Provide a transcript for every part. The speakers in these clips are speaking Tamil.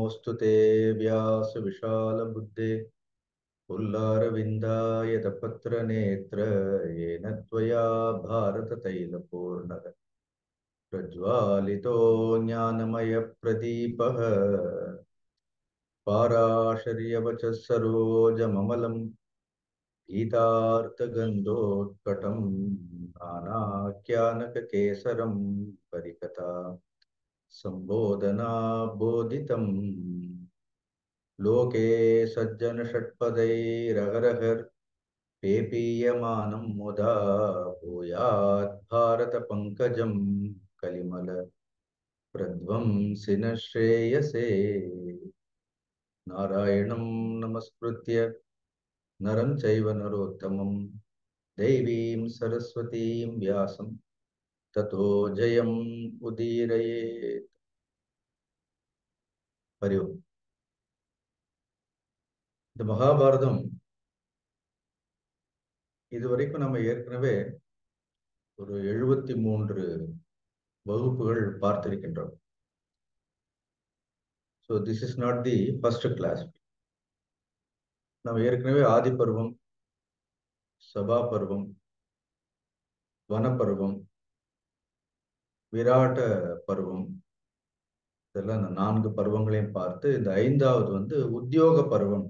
नमोऽस्तु ते व्यासविशालबुद्धे पुल्लारविन्दायतपत्रनेत्र येन त्वया भारततैलपूर्णः प्रज्वालितो ज्ञानमयप्रदीपः पाराशर्यवचः सरोजममलं गीतार्थगन्धोत्कटं नानाख्यानककेसरं परिकथा सम्बोधना बोधितम् लोके सज्जनषट्पदैरहरहर् पेपीयमानं मुदा भूयात् भारतपङ्कजं कलिमल प्रध्वंसिन श्रेयसे नारायणं नमस्कृत्य नरं चैव नरोत्तमं दैवीं सरस्वतीं व्यासं ततो जयम् उदीरयेत् हरि ओम् இந்த மகாபாரதம் இதுவரைக்கும் நம்ம ஏற்கனவே ஒரு எழுபத்தி மூன்று வகுப்புகள் பார்த்திருக்கின்றோம் so this is not the first class நம்ம ஏற்கனவே ஆதி பருவம் சபா பருவம் வனப்பருவம் விராட்ட பருவம் இதெல்லாம் இந்த நான்கு பருவங்களையும் பார்த்து இந்த ஐந்தாவது வந்து உத்தியோக பருவம்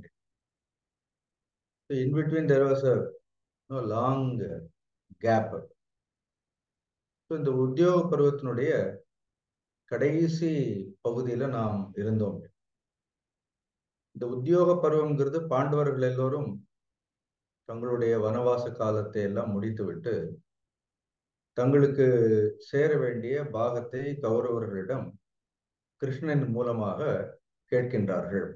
in between there was a long gap so இந்த உத்தியோக பருவத்தினுடைய கடைசி பகுதியில நாம் இருந்தோம் இந்த உத்தியோக பருவம்ங்கிறது பாண்டவர்கள் எல்லோரும் தங்களுடைய வனவாச காலத்தை எல்லாம் முடித்துவிட்டு தங்களுக்கு சேர வேண்டிய பாகத்தை கௌரவர்களிடம் கிருஷ்ணன் மூலமாக கேட்கின்றார்கள்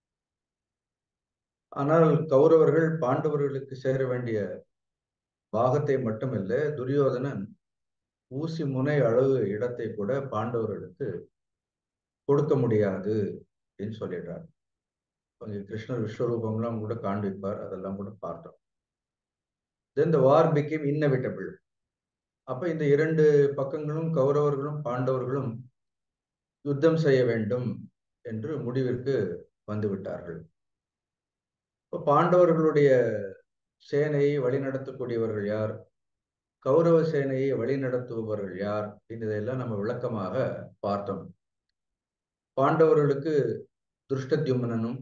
ஆனால் கௌரவர்கள் பாண்டவர்களுக்கு சேர வேண்டிய பாகத்தை மட்டுமில்ல துரியோதனன் ஊசி முனை அளவு இடத்தை கூட பாண்டவர்களுக்கு கொடுக்க முடியாது அப்படின்னு சொல்லிடுறார் அங்கே கிருஷ்ணர் விஸ்வரூபம்லாம் கூட காண்பிப்பார் அதெல்லாம் கூட பார்த்தோம் தென் த வார் பிகேம் இன்னவிட்டபிள் அப்ப இந்த இரண்டு பக்கங்களும் கௌரவர்களும் பாண்டவர்களும் யுத்தம் செய்ய வேண்டும் என்று முடிவிற்கு வந்துவிட்டார்கள் இப்போ பாண்டவர்களுடைய சேனையை வழிநடத்தக்கூடியவர்கள் யார் கௌரவ சேனையை வழிநடத்துபவர்கள் யார் இதையெல்லாம் நம்ம விளக்கமாக பார்த்தோம் பாண்டவர்களுக்கு துருஷ்டத்யும்னனும்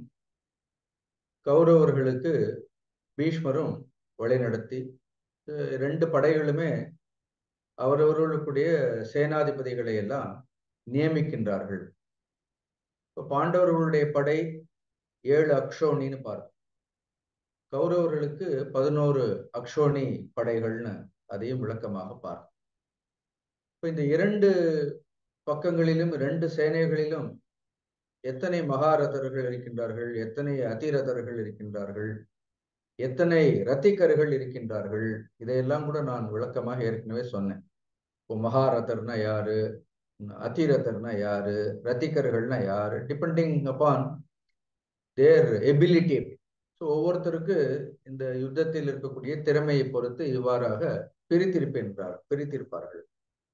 கௌரவர்களுக்கு பீஷ்மரும் வழிநடத்தி ரெண்டு படைகளுமே அவரவர்களுடைய சேனாதிபதிகளை எல்லாம் நியமிக்கின்றார்கள் இப்போ பாண்டவர்களுடைய படை ஏழு அக்ஷோனின்னு பார்த்தோம் கௌரவர்களுக்கு பதினோரு அக்ஷோனி படைகள்னு அதையும் விளக்கமாக பார்த்தோம் இப்போ இந்த இரண்டு பக்கங்களிலும் இரண்டு சேனைகளிலும் எத்தனை மகாரதர்கள் இருக்கின்றார்கள் எத்தனை அதிரதர்கள் இருக்கின்றார்கள் எத்தனை ரத்திகர்கள் இருக்கின்றார்கள் இதையெல்லாம் கூட நான் விளக்கமாக ஏற்கனவே சொன்னேன் இப்போ மகாரதர்னா யாரு அதிரதர்னா யாரு ரத்திகர்கள்னா யாரு depending upon their ability so ஒவ்வொருத்தருக்கு இந்த யுத்தத்தில் இருக்கக்கூடிய திறமையை பொறுத்து இவ்வாறாக பிரித்திருப்பின்றார் பிரித்திருப்பார்கள்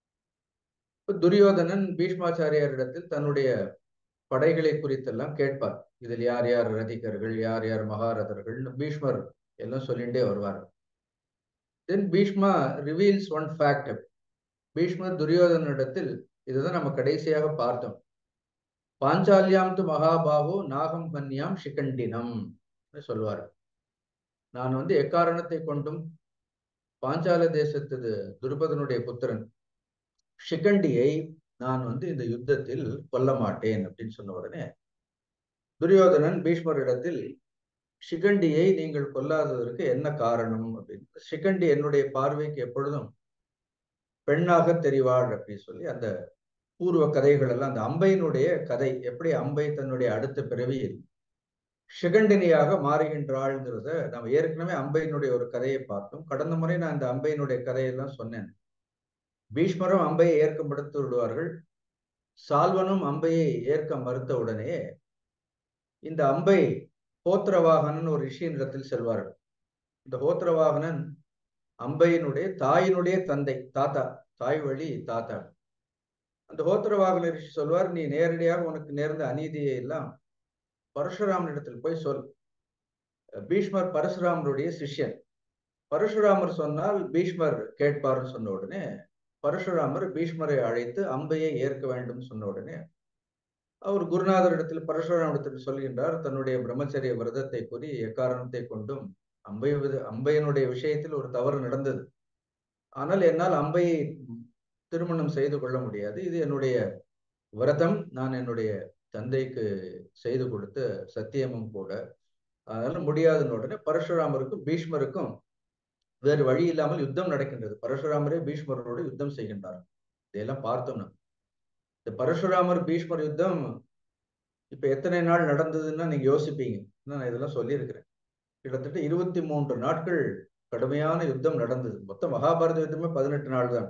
துரியோதனன் பீஷ்மாச்சாரியாரிடத்தில் தன்னுடைய படைகளை குறித்தெல்லாம் கேட்பார் இதில் யார் யார் ரதிகர்கள் யார் யார் மகாரதர்கள் பீஷ்மர் எல்லாம் சொல்லிகிட்டே வருவார் then Bhishma reveals one fact பீஷ்மர் துரியோதனிடத்தில் இதுதான் நம்ம கடைசியாக பார்த்தோம் பாஞ்சாலியாம் து மகாபாகு நாகம் கன்யாம் ஷிகண்டினம் சொல்லுவார் நான் வந்து எக்காரணத்தை கொண்டும் பாஞ்சால தேசத்து துருபதனுடைய புத்திரன் ஷிகண்டியை நான் வந்து இந்த யுத்தத்தில் கொல்ல மாட்டேன் அப்படின்னு சொன்ன உடனே துரியோதனன் பீஷ்மரிடத்தில் ஷிகண்டியை நீங்கள் கொல்லாததற்கு என்ன காரணம் அப்படின்னு ஷிகண்டி என்னுடைய பார்வைக்கு எப்பொழுதும் பெண்ணாக தெரிவாள் அப்படின்னு சொல்லி அந்த பூர்வ கதைகள் எல்லாம் அந்த அம்பையினுடைய கதை எப்படி அம்பை தன்னுடைய அடுத்த பிறவியில் ஷிகண்டினியாக மாறுகின்றாள்ங்கிறத நம்ம ஏற்கனவே அம்பையினுடைய ஒரு கதையை பார்த்தோம் கடந்த முறை நான் இந்த அம்பையினுடைய கதையெல்லாம் சொன்னேன் பீஷ்மரும் அம்பையை ஏற்க மறுத்து விடுவார்கள் சால்வனும் அம்பையை ஏற்க மறுத்த உடனே இந்த அம்பை ஹோத்திரவாகனன் ஒரு ரிஷியினிடத்தில் செல்வார்கள் இந்த ஹோத்திரவாகனன் அம்பையினுடைய தாயினுடைய தந்தை தாத்தா தாய் வழி தாத்தா அந்த ஹோத்திரவாகன ரிஷி சொல்வார் நீ நேரடியாக உனக்கு நேர்ந்த அநீதியை எல்லாம் பரசுராமனிடத்தில் போய் சொல் பீஷ்மர் பரசுராமருடைய சிஷ்யன் பரசுராமர் சொன்னால் பீஷ்மர் கேட்பார்னு சொன்ன உடனே பரசுராமர் பீஷ்மரை அழைத்து அம்பையை ஏற்க வேண்டும் சொன்ன உடனே அவர் குருநாதரிடத்தில் பரசுராமிடத்தில் சொல்கின்றார் தன்னுடைய பிரம்மச்சரிய விரதத்தை கூறி எக்காரணத்தை கொண்டும் அம்பை அம்பையனுடைய விஷயத்தில் ஒரு தவறு நடந்தது ஆனால் என்னால் அம்பையை திருமணம் செய்து கொள்ள முடியாது இது என்னுடைய விரதம் நான் என்னுடைய தந்தைக்கு செய்து கொடுத்த சத்தியமும் கூட அதனால முடியாதுன்னு உடனே பரசுராமருக்கும் பீஷ்மருக்கும் வேறு வழி இல்லாமல் யுத்தம் நடக்கின்றது பரசுராமரே பீஷ்மரோடு யுத்தம் செய்கின்றார் இதையெல்லாம் பார்த்தோம் நம்ம இந்த பரசுராமர் பீஷ்மர் யுத்தம் இப்ப எத்தனை நாள் நடந்ததுன்னா நீங்க யோசிப்பீங்க நான் இதெல்லாம் சொல்லியிருக்கிறேன் கிட்டத்தட்ட இருபத்தி மூன்று நாட்கள் கடுமையான யுத்தம் நடந்தது மொத்த மகாபாரத யுத்தமே பதினெட்டு நாள் தான்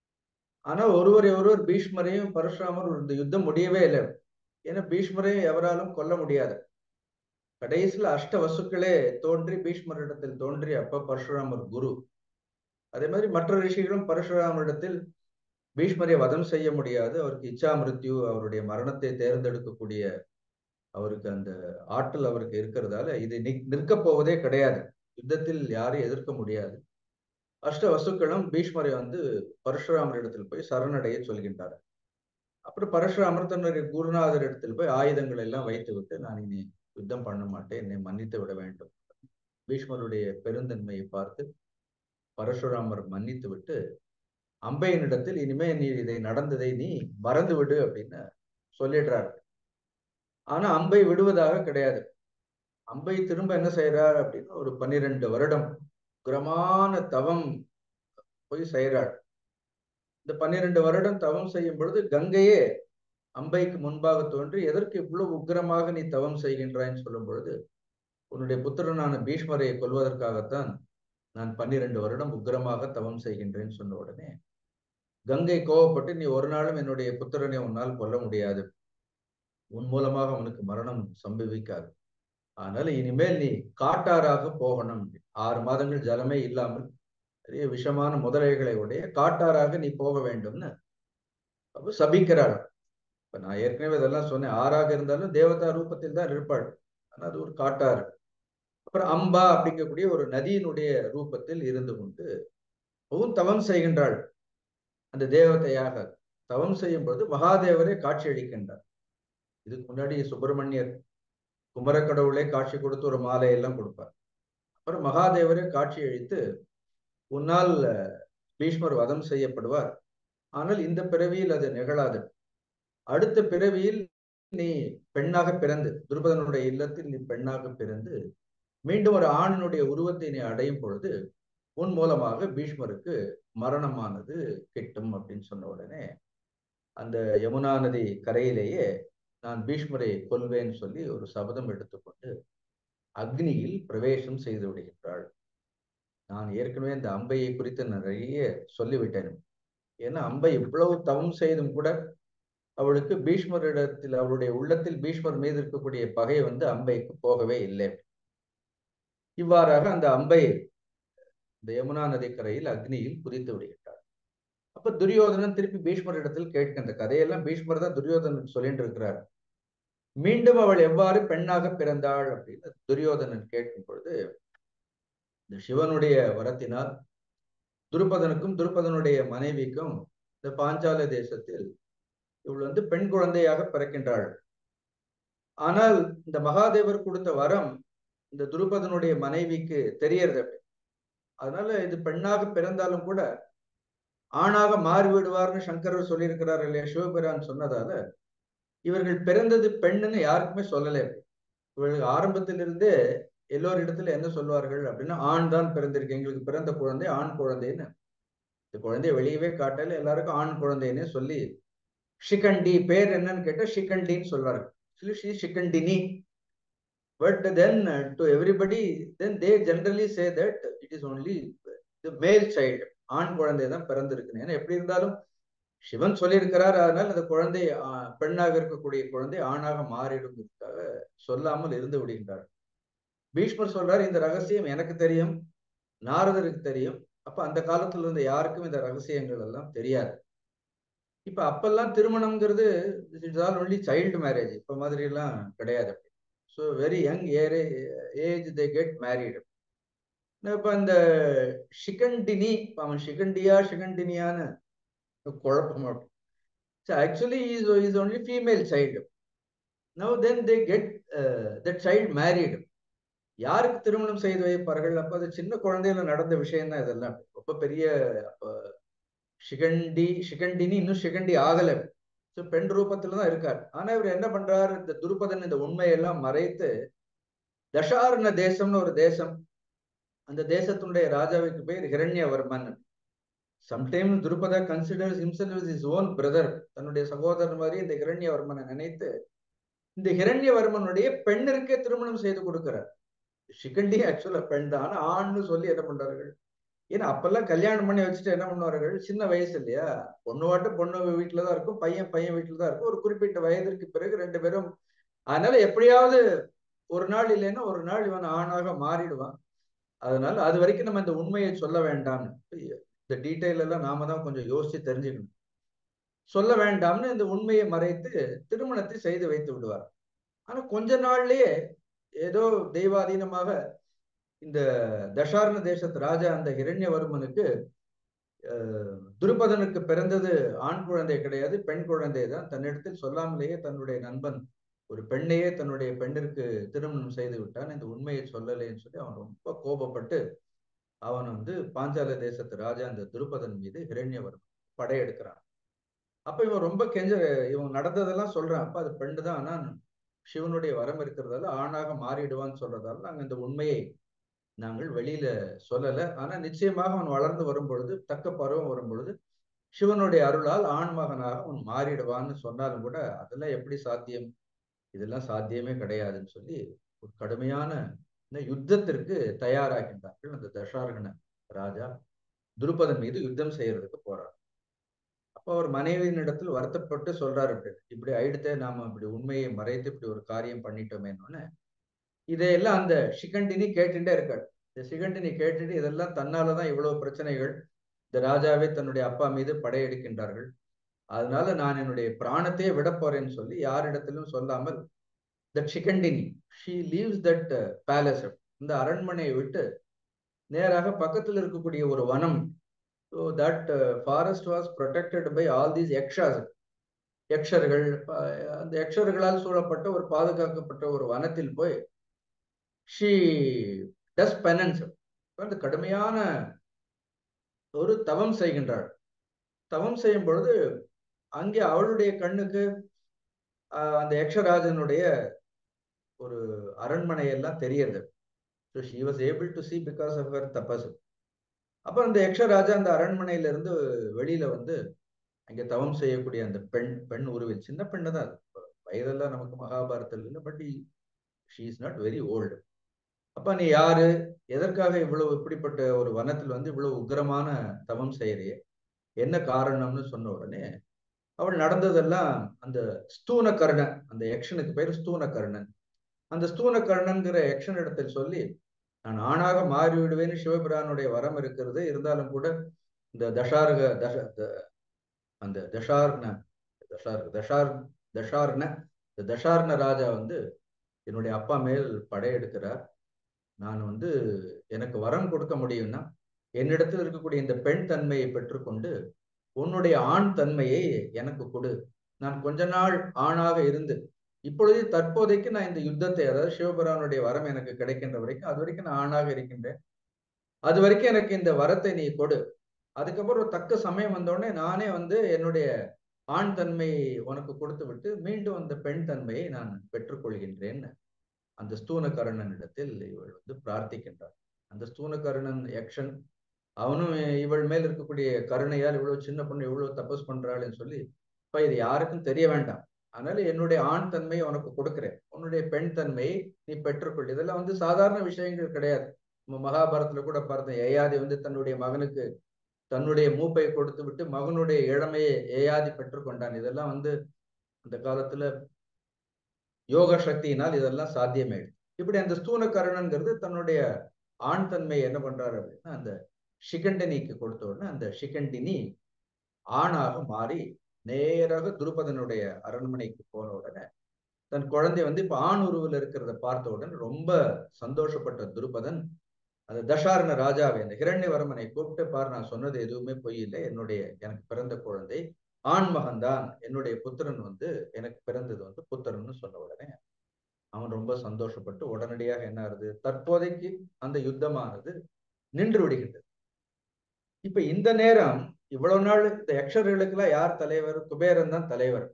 ஆனா ஒருவரை ஒருவர் பீஷ்மரையும் பரசுராமர் இந்த யுத்தம் முடியவே இல்லை ஏன்னா பீஷ்மரையும் எவராலும் கொல்ல முடியாது கடைசியில் அஷ்ட வசுக்களே தோன்றி பீஷ்மரிடத்தில் தோன்றி அப்ப பரசுராமர் குரு அதே மாதிரி மற்ற ரிஷிகளும் பரசுராமரிடத்தில் பீஷ்மரை வதம் செய்ய முடியாது அவருக்கு இச்சா மிருத்யு அவருடைய மரணத்தை தேர்ந்தெடுக்கக்கூடிய அவருக்கு அந்த ஆற்றல் அவருக்கு இருக்கிறதால இது நிற்க போவதே கிடையாது யுத்தத்தில் யாரையும் எதிர்க்க முடியாது அஷ்ட வசுக்களும் பீஷ்மரை வந்து பரசுராமர் இடத்தில் போய் சரணடைய சொல்கின்றார் அப்புறம் பரசுராமர் தன்னுடைய குருநாதர் இடத்தில் போய் ஆயுதங்கள் எல்லாம் வைத்து விட்டு நான் இனி யுத்தம் பண்ண மாட்டேன் என்னை மன்னித்து விட வேண்டும் பீஷ்மருடைய பெருந்தன்மையை பார்த்து பரசுராமர் மன்னித்து விட்டு அம்பையனிடத்தில் இனிமே நீ இதை நடந்ததை நீ மறந்து விடு அப்படின்னு சொல்லிடுறார் ஆனா அம்பை விடுவதாக கிடையாது அம்பை திரும்ப என்ன செய்யறார் அப்படின்னா ஒரு பன்னிரெண்டு வருடம் உக்ரமான தவம் போய் செய்கிறாள் இந்த பன்னிரெண்டு வருடம் தவம் செய்யும் பொழுது கங்கையே அம்பைக்கு முன்பாக தோன்றி எதற்கு இவ்வளவு உக்கிரமாக நீ தவம் செய்கின்றாய்ன்னு சொல்லும் பொழுது உன்னுடைய புத்திரனான பீஷ்மரை கொல்வதற்காகத்தான் நான் பன்னிரெண்டு வருடம் உக்கிரமாக தவம் செய்கின்றேன்னு சொன்ன உடனே கங்கை கோவப்பட்டு நீ ஒரு நாளும் என்னுடைய புத்திரனை உன்னால் கொல்ல முடியாது உன் மூலமாக அவனுக்கு மரணம் சம்பவிக்காது அதனால இனிமேல் நீ காட்டாராக போகணும் ஆறு மாதங்கள் ஜலமே இல்லாமல் பெரிய விஷமான முதலைகளை உடைய காட்டாராக நீ போக வேண்டும்னு அப்ப சபிக்கிறாள் இப்ப நான் ஏற்கனவே இதெல்லாம் சொன்னேன் ஆறாக இருந்தாலும் தேவதா ரூபத்தில் தான் இருப்பாள் ஆனா அது ஒரு காட்டாறு அப்புறம் அம்பா அப்படிங்கக்கூடிய ஒரு நதியினுடைய ரூபத்தில் இருந்து கொண்டு அவன் தவம் செய்கின்றாள் அந்த தேவதையாக தவம் செய்யும் பொழுது மகாதேவரே காட்சி அளிக்கின்றார் இதுக்கு முன்னாடி சுப்பிரமணியர் குமரக்கடவுளே காட்சி கொடுத்து ஒரு மாலையெல்லாம் கொடுப்பார் அப்புறம் மகாதேவரே காட்சி அளித்து உன்னால் பீஷ்மர் வதம் செய்யப்படுவார் ஆனால் இந்த பிறவியில் அது நிகழாது அடுத்த பிறவியில் நீ பெண்ணாக பிறந்து துருபதனுடைய இல்லத்தில் நீ பெண்ணாக பிறந்து மீண்டும் ஒரு ஆணினுடைய உருவத்தை நீ அடையும் பொழுது உன் மூலமாக பீஷ்மருக்கு மரணமானது கிட்டும் அப்படின்னு சொன்ன உடனே அந்த யமுனா நதி கரையிலேயே நான் பீஷ்மரை கொல்வேன்னு சொல்லி ஒரு சபதம் எடுத்துக்கொண்டு அக்னியில் பிரவேசம் செய்து விடுகின்றாள் நான் ஏற்கனவே இந்த அம்பையை குறித்து நிறைய சொல்லிவிட்டேன் ஏன்னா அம்பை இவ்வளவு தவம் செய்தும் கூட அவளுக்கு பீஷ்மரிடத்தில் அவளுடைய உள்ளத்தில் பீஷ்மர் மீது இருக்கக்கூடிய பகை வந்து அம்பைக்கு போகவே இல்லை இவ்வாறாக அந்த அம்பை இந்த யமுனா நதிக்கரையில் அக்னியில் குறித்து விடுகின்றார் அப்ப துரியோதனன் திருப்பி பீஷ்மர் இடத்தில் கேட்கின்ற கதையெல்லாம் பீஷ்மர் தான் துரியோதனன் சொல்லிட்டு இருக்கிறார் மீண்டும் அவள் எவ்வாறு பெண்ணாக பிறந்தாள் அப்படின்னு துரியோதனன் கேட்கும் பொழுது இந்த சிவனுடைய வரத்தினால் துருபதனுக்கும் துருபதனுடைய மனைவிக்கும் இந்த பாஞ்சால தேசத்தில் இவள் வந்து பெண் குழந்தையாக பிறக்கின்றாள் ஆனால் இந்த மகாதேவர் கொடுத்த வரம் இந்த துருபதனுடைய மனைவிக்கு தெரியறது அதனால இது பெண்ணாக பிறந்தாலும் கூட ஆணாக மாறி விடுவார்னு சங்கரர் சொல்லியிருக்கிறார் இல்லையா சிவபிரான் சொன்னதால இவர்கள் பிறந்தது பெண்ணுன்னு யாருக்குமே சொல்லலை இவர்கள் ஆரம்பத்திலிருந்தே எல்லோரிடத்துல என்ன சொல்வார்கள் அப்படின்னா ஆண் தான் பிறந்திருக்கு எங்களுக்கு பிறந்த குழந்தை ஆண் குழந்தைன்னு இந்த குழந்தைய வெளியவே காட்டல எல்லாருக்கும் ஆண் குழந்தைன்னு சொல்லி ஷிகண்டி பேர் என்னன்னு கேட்டா ஷிகண்டின்னு சொல்வார்கள் சொல்லி ஷி Shikhandini but then to everybody then they generally say that it is only the male child ஆண் குழந்தை தான் பிறந்திருக்கு ஏன்னா எப்படி இருந்தாலும் சிவன் சொல்லியிருக்கிறார் அதனால் அந்த குழந்தை பெண்ணாக இருக்கக்கூடிய குழந்தை ஆணாக மாறிடுங்கிறதுக்காக சொல்லாமல் இருந்து விடுகின்றார் பீஷ்மர் சொல்றாரு இந்த ரகசியம் எனக்கு தெரியும் நாரதருக்கு தெரியும் அப்ப அந்த காலத்துல இருந்த யாருக்கும் இந்த ரகசியங்கள் எல்லாம் தெரியாது இப்ப அப்பெல்லாம் திருமணம்ங்கிறது it's all only child marriage இப்ப மாதிரி எல்லாம் கிடையாது so very young uh age they get married இப்ப இந்த ஷிகண்டினி அவன் ஷிகண்டியா ஷிகண்டினியான்னு குழப்பம் so actually is is only female child now then they get the child married யாருக்கு திருமணம் செய்து வைப்பார்கள் அப்ப அது சின்ன குழந்தையில நடந்த விஷயம் தான் இதெல்லாம் ரொம்ப பெரிய அப்ப ஷிகண்டி ஷிகண்டினி இன்னும் ஷிகண்டி ஆகல ஸோ பெண் ரூபத்துல தான் இருக்கார் ஆனா இவர் என்ன பண்றாரு இந்த துருபதன் இந்த உண்மையெல்லாம் மறைத்து தஷாரண தேசம்னு ஒரு தேசம் அந்த தேசத்தினுடைய ராஜாவுக்கு பேர் Hiranyavarman sometime Drupada considers himself is own brother தன்னுடைய சகோதரன் மாதிரி இந்த ஹிரண்யவர்மனை நினைத்து இந்த ஹிரண்யவர்மனுடைய பெண்ணிற்கே திருமணம் செய்து கொடுக்கிறார் ஷிகண்டி ஆக்சுவலா பெண் தான் ஆனா ஆண்னு சொல்லி என்ன பண்றார்கள் ஏன்னா அப்பெல்லாம் கல்யாணம் பண்ணி வச்சுட்டு என்ன பண்ணுவார்கள் சின்ன வயசு இல்லையா பொண்ணு வாட்டு பொண்ணு வீட்டுல தான் இருக்கும் பையன் பையன் வீட்டுல தான் இருக்கும் ஒரு குறிப்பிட்ட வயதிற்கு பிறகு ரெண்டு பேரும் அதனால எப்படியாவது ஒரு நாள் இல்லைன்னா ஒரு நாள் இவன் ஆணாக மாறிடுவான் அதனால அது வரைக்கும் நம்ம இந்த உண்மையை சொல்ல வேண்டாம்னு இந்த டீட்டெயில் எல்லாம் நாம தான் கொஞ்சம் யோசிச்சு தெரிஞ்சுக்கணும் சொல்ல வேண்டாம்னு இந்த உண்மையை மறைத்து திருமணத்தை செய்து வைத்து விடுவார் ஆனா கொஞ்ச நாள்லயே ஏதோ தெய்வாதீனமாக இந்த தஷாரண தேசத்து ராஜா அந்த ஹிரண்யவர்மனுக்கு துருபதனுக்கு பிறந்தது ஆண் குழந்தை கிடையாது பெண் குழந்தை தான் தன்னிடத்தில் சொல்லாமலேயே தன்னுடைய நண்பன் ஒரு பெண்ணையே தன்னுடைய பெண்ணிற்கு திருமணம் செய்து விட்டான் இந்த உண்மையை சொல்லலைன்னு சொல்லி அவன் ரொம்ப கோபப்பட்டு அவன் வந்து பாஞ்சால தேசத்து ராஜா அந்த துருபதன் மீது ஹிரண்யவர்மன் படையெடுக்கிறான் அப்ப இவன் ரொம்ப கெஞ்ச இவன் நடந்ததெல்லாம் சொல்றான் அப்ப அது பெண்ணு தான் ஆனா சிவனுடைய வரம் இருக்கிறதால ஆணாக மாறிடுவான்னு சொல்றதால நாங்க இந்த உண்மையை நாங்கள் வெளியில சொல்லல ஆனா நிச்சயமாக அவன் வளர்ந்து வரும் பொழுது தக்க பருவம் வரும் பொழுது சிவனுடைய அருளால் ஆண் மகனாக அவன் மாறிடுவான்னு சொன்னாலும் கூட அதெல்லாம் எப்படி சாத்தியம் இதெல்லாம் சாத்தியமே கிடையாதுன்னு சொல்லி ஒரு கடுமையான யுத்தத்திற்கு தயாராகின்றார்கள் அந்த தசார்கன ராஜா துருபதன் மீது யுத்தம் செய்யறதுக்கு போறார் அப்போ அவர் மனைவியின் இடத்தில் வருத்தப்பட்டு சொல்றாரு இப்படி இப்படி ஆயிடுத்தே நாம இப்படி உண்மையை மறைத்து இப்படி ஒரு காரியம் பண்ணிட்டோமேனு இதையெல்லாம் அந்த சிகண்டினி கேட்டுட்டே இருக்காள் இந்த சிகண்டினி கேட்டுட்டு இதெல்லாம் தன்னாலதான் இவ்வளவு பிரச்சனைகள் இந்த ராஜாவே தன்னுடைய அப்பா மீது படையெடுக்கின்றார்கள் அதனால நான் என்னுடைய பிராணத்தையே விட போறேன்னு சொல்லி யாரிடத்திலும் சொல்லாமல் that Shikhandini she leaves that palace இந்த அரண்மனையை விட்டு நேராக பக்கத்தில் இருக்கக்கூடிய ஒரு வனம் so that forest was protected by all these yakshas யக்ஷர்கள் அந்த யக்ஷர்களால் சூழப்பட்ட ஒரு பாதுகாக்கப்பட்ட ஒரு வனத்தில் போய் ஷீ டஸ் பெனன்ஸ் அந்த கடுமையான ஒரு தவம் செய்கின்றாள் தவம் செய்யும் பொழுது அங்கே அவளுடைய கண்ணுக்கு அந்த யக்ஷராஜனுடைய ஒரு அரண்மனை எல்லாம் தெரியறது so she was able to see because of her tapas அப்போ அந்த யக்ஷராஜா அந்த அரண்மனையில இருந்து வெளியில வந்து அங்கே தவம் செய்யக்கூடிய அந்த பெண் பெண் உருவில் சின்ன பெண்ணு தான் வயதெல்லாம் நமக்கு மகாபாரத்தில் இல்லை but she is not very old அப்ப நீ யாரு எதற்காக இவ்வளவு இப்படிப்பட்ட ஒரு வனத்தில் வந்து இவ்வளவு உக்ரமான தவம் செய்யறிய என்ன காரணம்னு சொன்ன உடனே அவள் நடந்ததெல்லாம் அந்த ஸ்தூன கர்ணன் அந்த யக்ஷனுக்கு பேர் ஸ்தூன கர்ணன் அந்த ஸ்தூன கர்ணன்கிற யக்ஷன் இடத்தில் சொல்லி நான் ஆணாக மாறி விடுவேன்னு சிவபிரானுடைய வரம் இருக்கிறது இருந்தாலும் கூட இந்த தஷார்க தஷ அந்த தஷார்ன தஷார் தஷார் தஷார்ன இந்த தஷார்ன ராஜா வந்து என்னுடைய அப்பா மேல் படையெடுக்கிறார் நான் வந்து எனக்கு வரம் கொடுக்க முடியும்னா என்னிடத்தில் இருக்கக்கூடிய இந்த பெண் தன்மையை பெற்றுக்கொண்டு உன்னுடைய ஆண் தன்மையை எனக்கு கொடு நான் கொஞ்ச நாள் ஆணாக இருந்து இப்பொழுது தற்போதைக்கு நான் இந்த யுத்தத்தை அதாவது சிவபெருமானுடைய வரம் எனக்கு கிடைக்கின்ற வரைக்கும் அது வரைக்கும் நான் ஆணாக இருக்கின்றேன் அது வரைக்கும் எனக்கு இந்த வரத்தை நீ கொடு அதுக்கப்புறம் தக்க சமயம் வந்தோடனே நானே வந்து என்னுடைய ஆண் தன்மையை உனக்கு கொடுத்து விட்டு மீண்டும் அந்த பெண் தன்மையை நான் பெற்றுக்கொள்கின்றேன் அந்த ஸ்தூனகர்ணனிடத்தில் இவள் வந்து பிரார்த்திக்கின்றார் அந்த ஸ்தூனகர்ணன் யக்ஷன் அவனும் இவள் மேல் இருக்கக்கூடிய கருணையால் இவ்வளவு சின்ன பொண்ணு இவ்வளவு தபஸ் பண்றாள்னு சொல்லி இப்ப இது யாருக்கும் தெரிய வேண்டாம் அதனால என்னுடைய ஆண் தன்மையை உனக்கு கொடுக்குறேன் உன்னுடைய பெண் தன்மையை நீ பெற்றுக்கொள் இதெல்லாம் வந்து சாதாரண விஷயங்கள் கிடையாது நம்ம மகாபாரதத்துல கூட பார்த்தோம் ஏயாதி வந்து தன்னுடைய மகனுக்கு தன்னுடைய மூப்பை கொடுத்து விட்டு மகனுடைய இளமையை ஏயாதி பெற்றுக்கொண்டான் இதெல்லாம் வந்து அந்த காலத்துல யோக சக்தியினால் இதெல்லாம் சாத்தியமாயிடுது இப்படி அந்த ஸ்தூல கருணங்கிறது தன்னுடைய ஆண் தன்மை என்ன பண்றாரு அப்படின்னா அந்த ஷிகண்டனிக்கு கொடுத்த உடனே அந்த ஷிகண்டினி ஆணாக மாறி நேராக துருபதனுடைய அரண்மனைக்கு போன உடனே தன் குழந்தை வந்து இப்ப ஆண் உருவில் இருக்கிறத பார்த்த உடனே ரொம்ப சந்தோஷப்பட்ட துருபதன் அந்த தசாரண ராஜாவை அந்த ஹிரண்யவர்மனை கூப்பிட்டு பாரு நான் சொன்னது எதுவுமே பொய் இல்லை என்னுடைய எனக்கு பிறந்த குழந்தை ஆண் மகன்தான் என்னுடைய புத்திரன் வந்து எனக்கு பிறந்தது வந்து புத்திரன்னு சொன்ன உடனே அவன் ரொம்ப சந்தோஷப்பட்டு உடனடியாக என்ன ஆகுது தற்போதைக்கு அந்த யுத்தமானது நின்று விடுகின்றது இப்ப இந்த நேரம் இவ்வளவு நாள் இந்த யக்ஷர்களுக்கெல்லாம் யார் தலைவர் குபேரன் தான் தலைவர்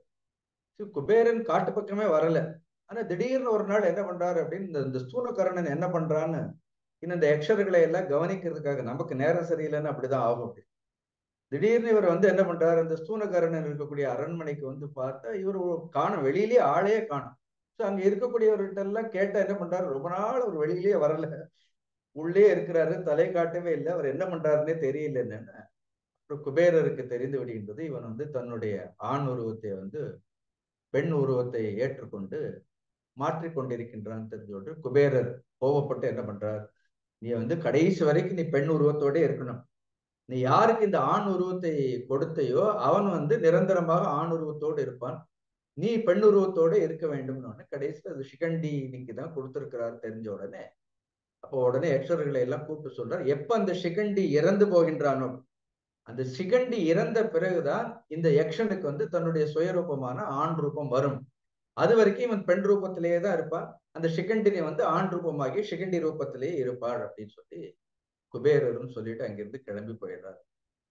குபேரன் காட்டு பக்கமே வரல ஆனா திடீர்னு ஒரு நாள் என்ன பண்றாரு அப்படின்னு இந்த இந்த ஸ்தூலகரணன் என்ன பண்றான்னு இன்னும் இந்த யக்ஷர்களை எல்லாம் கவனிக்கிறதுக்காக நமக்கு நேரம் சரியில்லைன்னு அப்படிதான் ஆகும் அப்படி திடீர்னு இவர் வந்து என்ன பண்றாரு இந்த ஸ்தூனகரணன் இருக்கக்கூடிய அரண்மனைக்கு வந்து பார்த்தா இவர் காணும் வெளியிலேயே ஆளே காணும் ஸோ அங்க இருக்கக்கூடியவர்கிட்ட எல்லாம் கேட்டா என்ன பண்றாரு ரொம்ப நாள் ஒரு வெளியிலேயே வரல உள்ளே இருக்கிறாரு தலை காட்டவே இல்லை அவர் என்ன பண்றாருன்னே தெரியல என்னன்னு அப்புறம் குபேரருக்கு தெரிந்து விடுகின்றது இவன் வந்து தன்னுடைய ஆண் உருவத்தை வந்து பெண் உருவத்தை ஏற்றுக்கொண்டு மாற்றிக் கொண்டிருக்கின்றான் தெரிஞ்சோடு குபேரர் கோவப்பட்டு என்ன பண்றார் நீ வந்து கடைசி வரைக்கும் நீ பெண் உருவத்தோட இருக்கணும் நீ யாருக்கு இந்த ஆண் உருவத்தை கொடுத்தையோ அவன் வந்து நிரந்தரமாக ஆண் உருவத்தோடு இருப்பான் நீ பெண் உருவத்தோட இருக்க வேண்டும்னு கடைசியில் அது சிகண்டி இன்னைக்கு தான் கொடுத்திருக்கிறார் தெரிஞ்ச உடனே அப்போ உடனே யக்ஷர்களை எல்லாம் கூப்பிட்டு சொல்றார் எப்ப அந்த சிகண்டி இறந்து போகின்றானோ அந்த சிகண்டி இறந்த பிறகுதான் இந்த யக்ஷனுக்கு வந்து தன்னுடைய சுயரூபமான ஆண் ரூபம் வரும் அது வரைக்கும் இவன் பெண் ரூபத்திலேயே தான் இருப்பான் அந்த சிகண்டினை வந்து ஆண் ரூபமாகி சிகண்டி ரூபத்திலேயே இருப்பாள் அப்படின்னு சொல்லி குபேரரும் சொல்லிட்டு அங்கிருந்து கிளம்பி போயிடுறாரு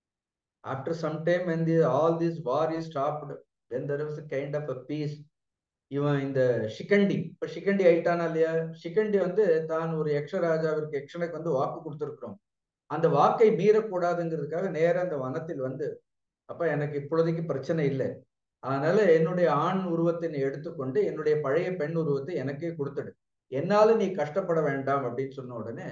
after some time when the all this war is stopped when there was a kind of a peace இவன் இந்த ஷிகண்டி இப்ப ஷிகண்டி ஆயிட்டானா இல்லையா ஷிகண்டி வந்து தான் ஒரு யக்ஷராஜாவிற்கு யக்ஷனுக்கு வந்து வாக்கு கொடுத்துருக்கிறோம் அந்த வாக்கை மீறக்கூடாதுங்கிறதுக்காக நேரம் அந்த வனத்தில் வந்து அப்ப எனக்கு இப்பொழுதைக்கு பிரச்சனை இல்லை அதனால என்னுடைய ஆண் உருவத்தை நீ எடுத்துக்கொண்டு என்னுடைய பழைய பெண் உருவத்தை எனக்கே கொடுத்துடு என்னால நீ கஷ்டப்பட வேண்டாம் அப்படின்னு சொன்ன உடனே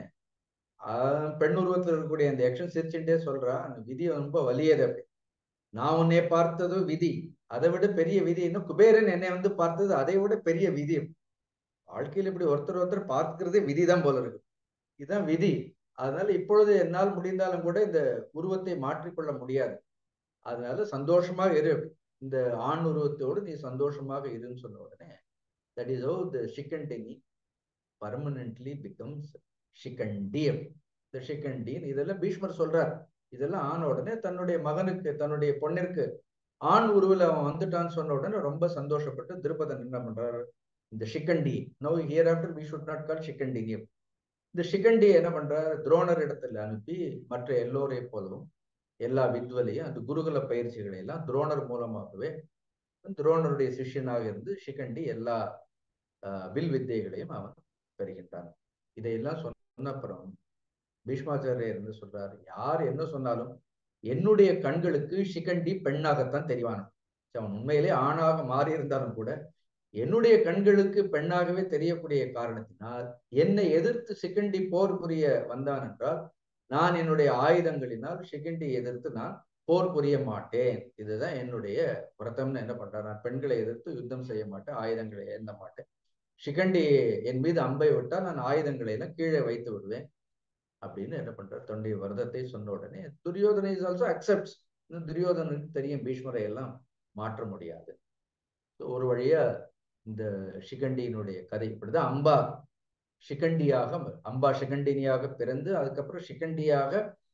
பெண் உருவத்தில் இருக்கக்கூடிய அந்த யக்ஷன் சிரிச்சுட்டே சொல்றா அந்த விதி ரொம்ப வலியது அப்படி நான் உன்னை பார்த்தது விதி அதை விட பெரிய விதி இன்னும் குபேரன் என்னை வந்து பார்த்தது அதை விட பெரிய விதி வாழ்க்கையில் இப்படி ஒருத்தர் ஒருத்தர் பார்க்கிறதே விதி தான் போல இருக்கு இதுதான் விதி அதனால இப்பொழுது என்னால் முடிந்தாலும் கூட இந்த உருவத்தை மாற்றிக்கொள்ள முடியாது அதனால சந்தோஷமாக இரு இந்த ஆண் உருவத்தோடு நீ சந்தோஷமாக இருன்னு சொன்ன உடனே that is how the Shikhandini permanently becomes Shikhandi இந்த ஷிகண்டின் இதெல்லாம் பீஷ்மர் சொல்றார் இதெல்லாம் ஆன உடனே தன்னுடைய மகனுக்கு தன்னுடைய பொண்ணிற்கு ஆண் உருவில் அவன் வந்துட்டான்னு சொன்ன உடனே ரொம்ப சந்தோஷப்பட்டு திருப்பதன் என்ன பண்றாரு இந்த Shikhandi no hereafter we should not call Shikhandini இந்த ஷிகண்டி என்ன பண்றாரு துரோணர் இடத்துல அனுப்பி மற்ற எல்லோரை போலவும் எல்லா வித்வலையும் அந்த குருகுல பயிற்சிகளை எல்லாம் துரோணர் மூலமாகவே துரோணருடைய சிஷ்யனாக இருந்து ஷிகண்டி எல்லா வில் வித்தைகளையும் அவன் பெறுகின்றான் இதையெல்லாம் சொன்ன அப்புறம் பீஷ்மாச்சாரியர் என்று சொல்றாரு யார் என்ன சொன்னாலும் என்னுடைய கண்களுக்கு ஷிகண்டி பெண்ணாகத்தான் தெரிவான் அவன் உண்மையிலே ஆணாக மாறி இருந்தாலும் கூட என்னுடைய கண்களுக்கு பெண்ணாகவே தெரியக்கூடிய காரணத்தினால் என்னை எதிர்த்து சிகண்டி போர் புரிய வந்தான் என்றால் நான் என்னுடைய ஆயுதங்களினால் சிகண்டி எதிர்த்து நான் போர் புரிய மாட்டேன் இதுதான் என்னுடைய விரதம்னு என்ன பண்றேன் நான் பெண்களை எதிர்த்து யுத்தம் செய்ய மாட்டேன் ஆயுதங்களை ஏந்த மாட்டேன் சிகண்டி என் மீது அம்பை விட்டால் நான் ஆயுதங்களை எல்லாம் கீழே வைத்து விடுவேன் அப்படின்னு என்ன பண்றார் தன்னுடைய விரதத்தை சொன்ன உடனே துரியோதனை இஸ் ஆல்சோ அக்செப்ட்ஸ் துரியோதனுக்கு தெரியும் பீஷ்மரை எல்லாம் மாற்ற முடியாது ஒரு வழியா இந்த ஷிகண்டியினுடைய கதை இப்படிதான் அம்பா ஷிகண்டியாக அம்பா ஷிகண்டினியாக பிறந்து அதுக்கப்புறம் ஷிகண்டியாக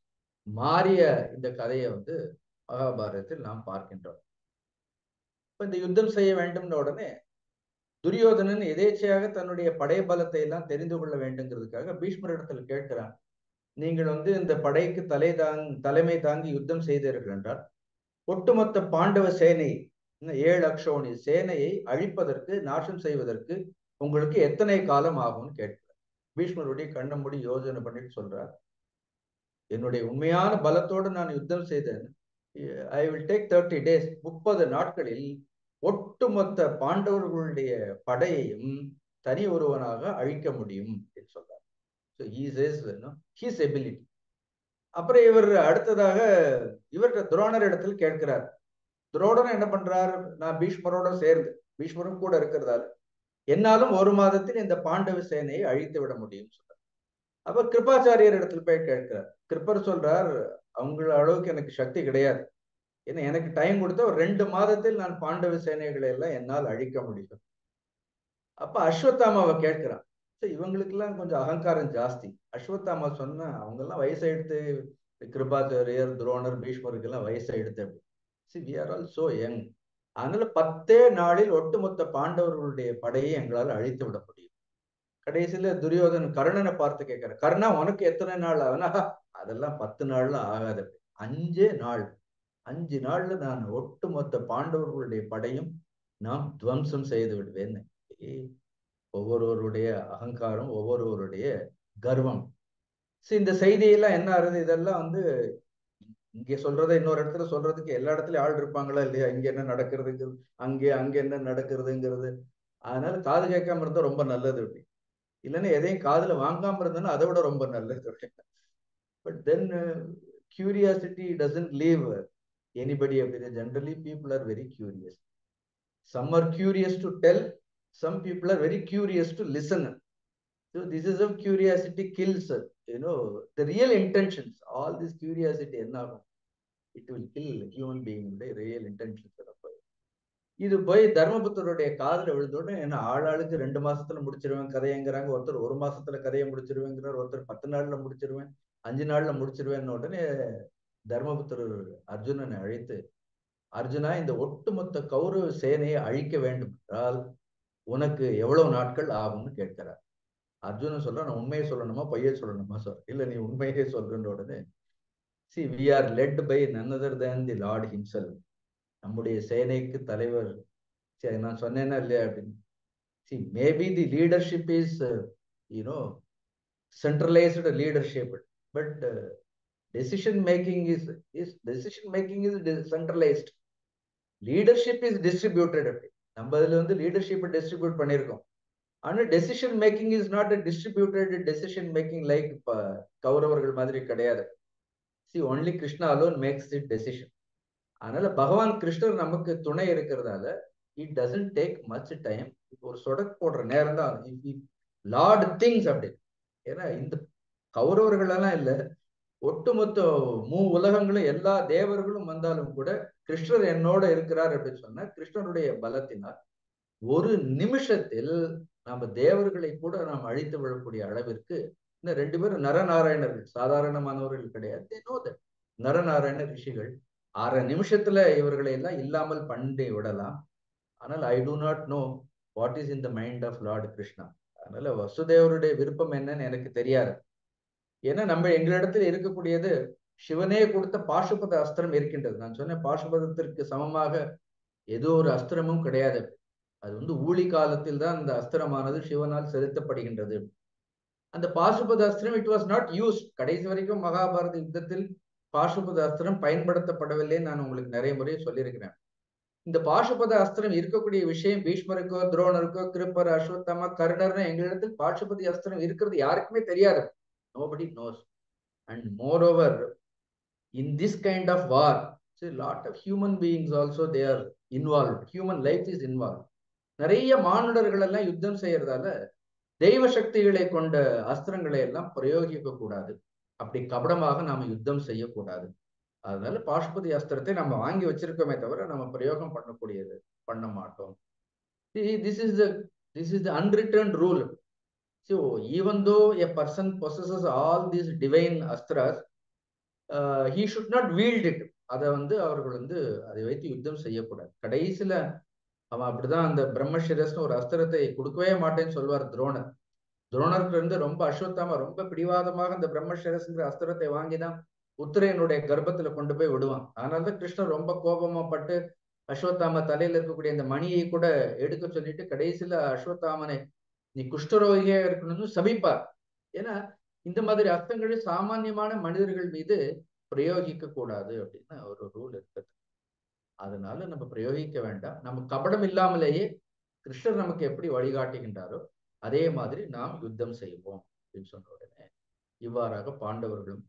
மாறிய இந்த கதையை வந்து மகாபாரதத்தில் நாம் பார்க்கின்றோம் இப்ப இந்த யுத்தம் செய்ய வேண்டும்னு உடனே துரியோதனன் எதேச்சையாக தன்னுடைய படை பலத்தை எல்லாம் தெரிந்து கொள்ள வேண்டுங்கிறதுக்காக பீஷ்மரிடத்தில் கேட்கிறான் நீங்கள் வந்து இந்த படைக்கு தலை தாங் தலைமை தாங்கி யுத்தம் செய்தீர்கள் என்றால் ஒட்டுமொத்த பாண்டவ சேனை ஏழு அக்ஷோனி சேனையை அழிப்பதற்கு நாசம் செய்வதற்கு உங்களுக்கு எத்தனை காலம் ஆகும்னு கேட்கிறார் பீஷ்மருடைய கண்ண மூடி யோசனை பண்ணிட்டு சொல்றார் என்னுடைய உண்மையான பலத்தோடு நான் யுத்தம் செய்தேன் I will take thirty days முப்பது நாட்களில் ஒட்டுமொத்த பாண்டவர்களுடைய படையையும் தனி ஒருவனாக அழிக்க முடியும் என்று சொல்றார் ஸோ ஹீஸ் ஹீஸ் எபிலிட்டி அப்புறம் இவர் அடுத்ததாக இவர் துரோணர் இடத்தில் கேட்கிறார் துரோணர் என்ன பண்றார் நான் பீஷ்மரோட சேர்ந்து பீஷ்மரும் கூட இருக்கிறதால என்னாலும் ஒரு மாதத்தில் இந்த பாண்டவ சேனையை அழித்து விட முடியும் சொல்றார் அப்ப கிருபாச்சாரியர் இடத்துல போய் கேட்கிறார் கிருப்பர் சொல்றார் அவங்கள அளவுக்கு எனக்கு சக்தி கிடையாது ஏன்னா எனக்கு டைம் கொடுத்தா ஒரு ரெண்டு மாதத்தில் நான் பாண்டவ சேனைகளை எல்லாம் என்னால் அழிக்க முடியும் அப்ப அஸ்வத்தாமாவை கேட்கிறான் இவங்களுக்கெல்லாம் கொஞ்சம் அகங்காரம் ஜாஸ்தி அஸ்வத்தாமா சொன்னா அவங்க எல்லாம் வயசாயிடுத்து கிருபாச்சாரியர் துரோணர் பீஷ்மருக்கு எல்லாம் வயசாயிடுத்து அப்படி see we are all so young அதனால பத்தே நாளில் ஒட்டுமொத்த பாண்டவர்களுடைய படையை எங்களால் அழித்து விட முடியும் கடைசியில துரியோதன் கர்ணனை பார்த்து கேட்கிற கர்ணா உனக்கு எத்தனை நாள் ஆகுனா அதெல்லாம் பத்து நாள்ல ஆகாது அஞ்சே நாள் அஞ்சு நாள்ல நான் ஒட்டுமொத்த பாண்டவர்களுடைய படையும் நாம் துவம்சம் செய்து விடுவேன் ஒவ்வொருவருடைய அகங்காரம் ஒவ்வொருவருடைய கர்வம் இந்த செய்தியெல்லாம் என்ன ஆகுது இதெல்லாம் வந்து இங்க சொல்றதை இன்னொரு இடத்துல சொல்றதுக்கு எல்லா இடத்துலயும் ஆள் இருப்பாங்களா இல்லையா இங்க என்ன நடக்கிறதுங்கிறது அங்கே அங்க என்ன நடக்கிறதுங்கிறது அதனால காது கேட்காம இருந்தா ரொம்ப நல்லது அப்படி இல்லைன்னா எதையும் காதுல வாங்காம இருந்தோன்னா அதை விட ரொம்ப நல்லது but then curiosity doesn't leave anybody அப்படி generally people are very curious some are curious to tell some people are very curious to listen so this is of curiosity kills you know the real intentions all this curiosity என்ன ஆகும் it will kill human being real intentions இது போய் தர்மபுத்தருடைய காதல விழுந்தோடனே என்ன ஆளாளுக்கு ரெண்டு மாசத்துல முடிச்சிருவேன் கதையங்கிறாங்க ஒருத்தர் ஒரு மாசத்துல கதையை முடிச்சிருவேங்கிறார் ஒருத்தர் பத்து நாள்ல முடிச்சிருவேன் அஞ்சு நாள்ல முடிச்சிருவேன் உடனே தர்மபுத்தர் அர்ஜுனனை அழைத்து அர்ஜுனா இந்த ஒட்டுமொத்த கௌரவ சேனையை அழிக்க வேண்டும் என்றால் உனக்கு எவ்வளவு நாட்கள் ஆகும்னு கேட்கிறார் அர்ஜுனன் சொல்ற நான் உண்மையை சொல்லணுமா பொய்யை சொல்லணுமா சொல் இல்ல நீ உண்மையே சொல்றன்ற உடனே see we are led by none other than the lord himself நம்முடைய சேனைக்கு தலைவர் சரி நான் சொன்னேன்னா இல்லையா அப்படின்னு see maybe the leadership is you know centralized leadership but decision making is is decision making is centralized leadership is distributed அப்படி நம்ம இதுல வந்து லீடர்ஷிப்பை டிஸ்ட்ரிபியூட் பண்ணியிருக்கோம் ஆனா decision making is not a distributed decision making like கௌரவர்கள் மாதிரி கிடையாது see only Krishna alone makes it decision அதனால பகவான் கிருஷ்ணர் நமக்கு துணை இருக்கிறதால it doesn't take much time ஒரு சொடக் போடுற நேரம் தான் லார்ட் திங்ஸ் அப்படி ஏன்னா இந்த கௌரவர்கள் எல்லாம் இல்லை ஒட்டுமொத்த மூ உலகங்களும் எல்லா தேவர்களும் வந்தாலும் கூட கிருஷ்ணர் என்னோட இருக்கிறார் அப்படின்னு சொன்னா கிருஷ்ணருடைய பலத்தினால் ஒரு நிமிஷத்தில் நம்ம தேவர்களை கூட நாம் அழித்து விடக்கூடிய அளவிற்கு இந்த ரெண்டு பேரும் நரநாராயணர்கள் சாதாரணமானவர்கள் கிடையாது நரநாராயண ரிஷிகள் அரை நிமிஷத்துல இவர்களை எல்லாம் இல்லாமல் பண்ணி விடலாம் ஆனால் I do not know what is in the mind of lord Krishna அதனால வசுதேவருடைய விருப்பம் என்னன்னு எனக்கு தெரியாது ஏன்னா நம்ம எங்களிடத்தில் இருக்கக்கூடியது சிவனே கொடுத்த பாசுபத அஸ்திரம் இருக்கின்றது நான் சொன்னேன் பாசுபதத்திற்கு சமமாக ஏதோ ஒரு அஸ்திரமும் கிடையாது அது வந்து ஊழி காலத்தில் தான் அந்த அஸ்திரமானது சிவனால் செலுத்தப்படுகின்றது அந்த பாசுபத அஸ்திரம் இட் வாஸ் நாட் யூஸ் கடைசி வரைக்கும் மகாபாரத யுத்தத்தில் பாசுபத அஸ்திரம் பயன்படுத்தப்படவில்லை நான் உங்களுக்கு நிறைய முறை சொல்லியிருக்கிறேன் இந்த பாசுபத அஸ்திரம் இருக்கக்கூடிய விஷயம் பீஷ்மருக்கோ துரோணருக்கோ கிருப்பர் அஸ்வத்தமா கருணர்னு எங்களிடத்தில் பாசுபதி அஸ்திரம் இருக்கிறது யாருக்குமே தெரியாது nobody knows and moreover in this kind of war see a lot of human beings also they are involved human life is involved நிறைய மானுடர்கள் எல்லாம் யுத்தம் செய்யறதால தெய்வ சக்திகளை கொண்ட அஸ்திரங்களை எல்லாம் பிரயோகிக்க கூடாது அப்படி கபடமாக நாம யுத்தம் செய்யக்கூடாது அதனால பாஷ்பதி அஸ்திரத்தை நம்ம வாங்கி வச்சிருக்கோமே தவிர நம்ம பிரயோகம் பண்ணக்கூடியது பண்ண மாட்டோம் this is the this is the unwritten rule So even though a person possesses all these divine astras, uh, he should not wield it. அதை வந்து அவர்கள் வந்து அதை வைத்து யுத்தம் செய்யக்கூடாது கடைசியில அவன் அப்படிதான் அந்த பிரம்மசிரஸ்னு ஒரு அஸ்திரத்தை கொடுக்கவே மாட்டேன்னு சொல்வார் துரோணர் துரோணருக்கு இருந்து ரொம்ப அஸ்வத்தாம ரொம்ப பிடிவாதமாக அந்த பிரம்மசிரஸ்ங்கிற அஸ்திரத்தை வாங்கிதான் உத்திரையனுடைய கர்ப்பத்துல கொண்டு போய் விடுவான் அதனாலதான் கிருஷ்ணர் ரொம்ப கோபமா பட்டு அஸ்வத்தாம தலையில இருக்கக்கூடிய அந்த மணியை கூட எடுக்க சொல்லிட்டு கடைசியில அஸ்வத்தாமனை நீ குஷ்டரோகியா இருக்கணும்னு சபிப்பார் ஏன்னா இந்த மாதிரி அர்த்தங்கள் சாமானியமான மனிதர்கள் மீது பிரயோகிக்க கூடாது அப்படின்னு ஒரு ரூல் இருக்குது அதனால நம்ம பிரயோகிக்க வேண்டாம் நம்ம கபடம் இல்லாமலேயே கிருஷ்ணர் நமக்கு எப்படி வழிகாட்டுகின்றாரோ அதே மாதிரி நாம் யுத்தம் செய்வோம் அப்படின்னு சொன்ன உடனே இவ்வாறாக பாண்டவர்களும்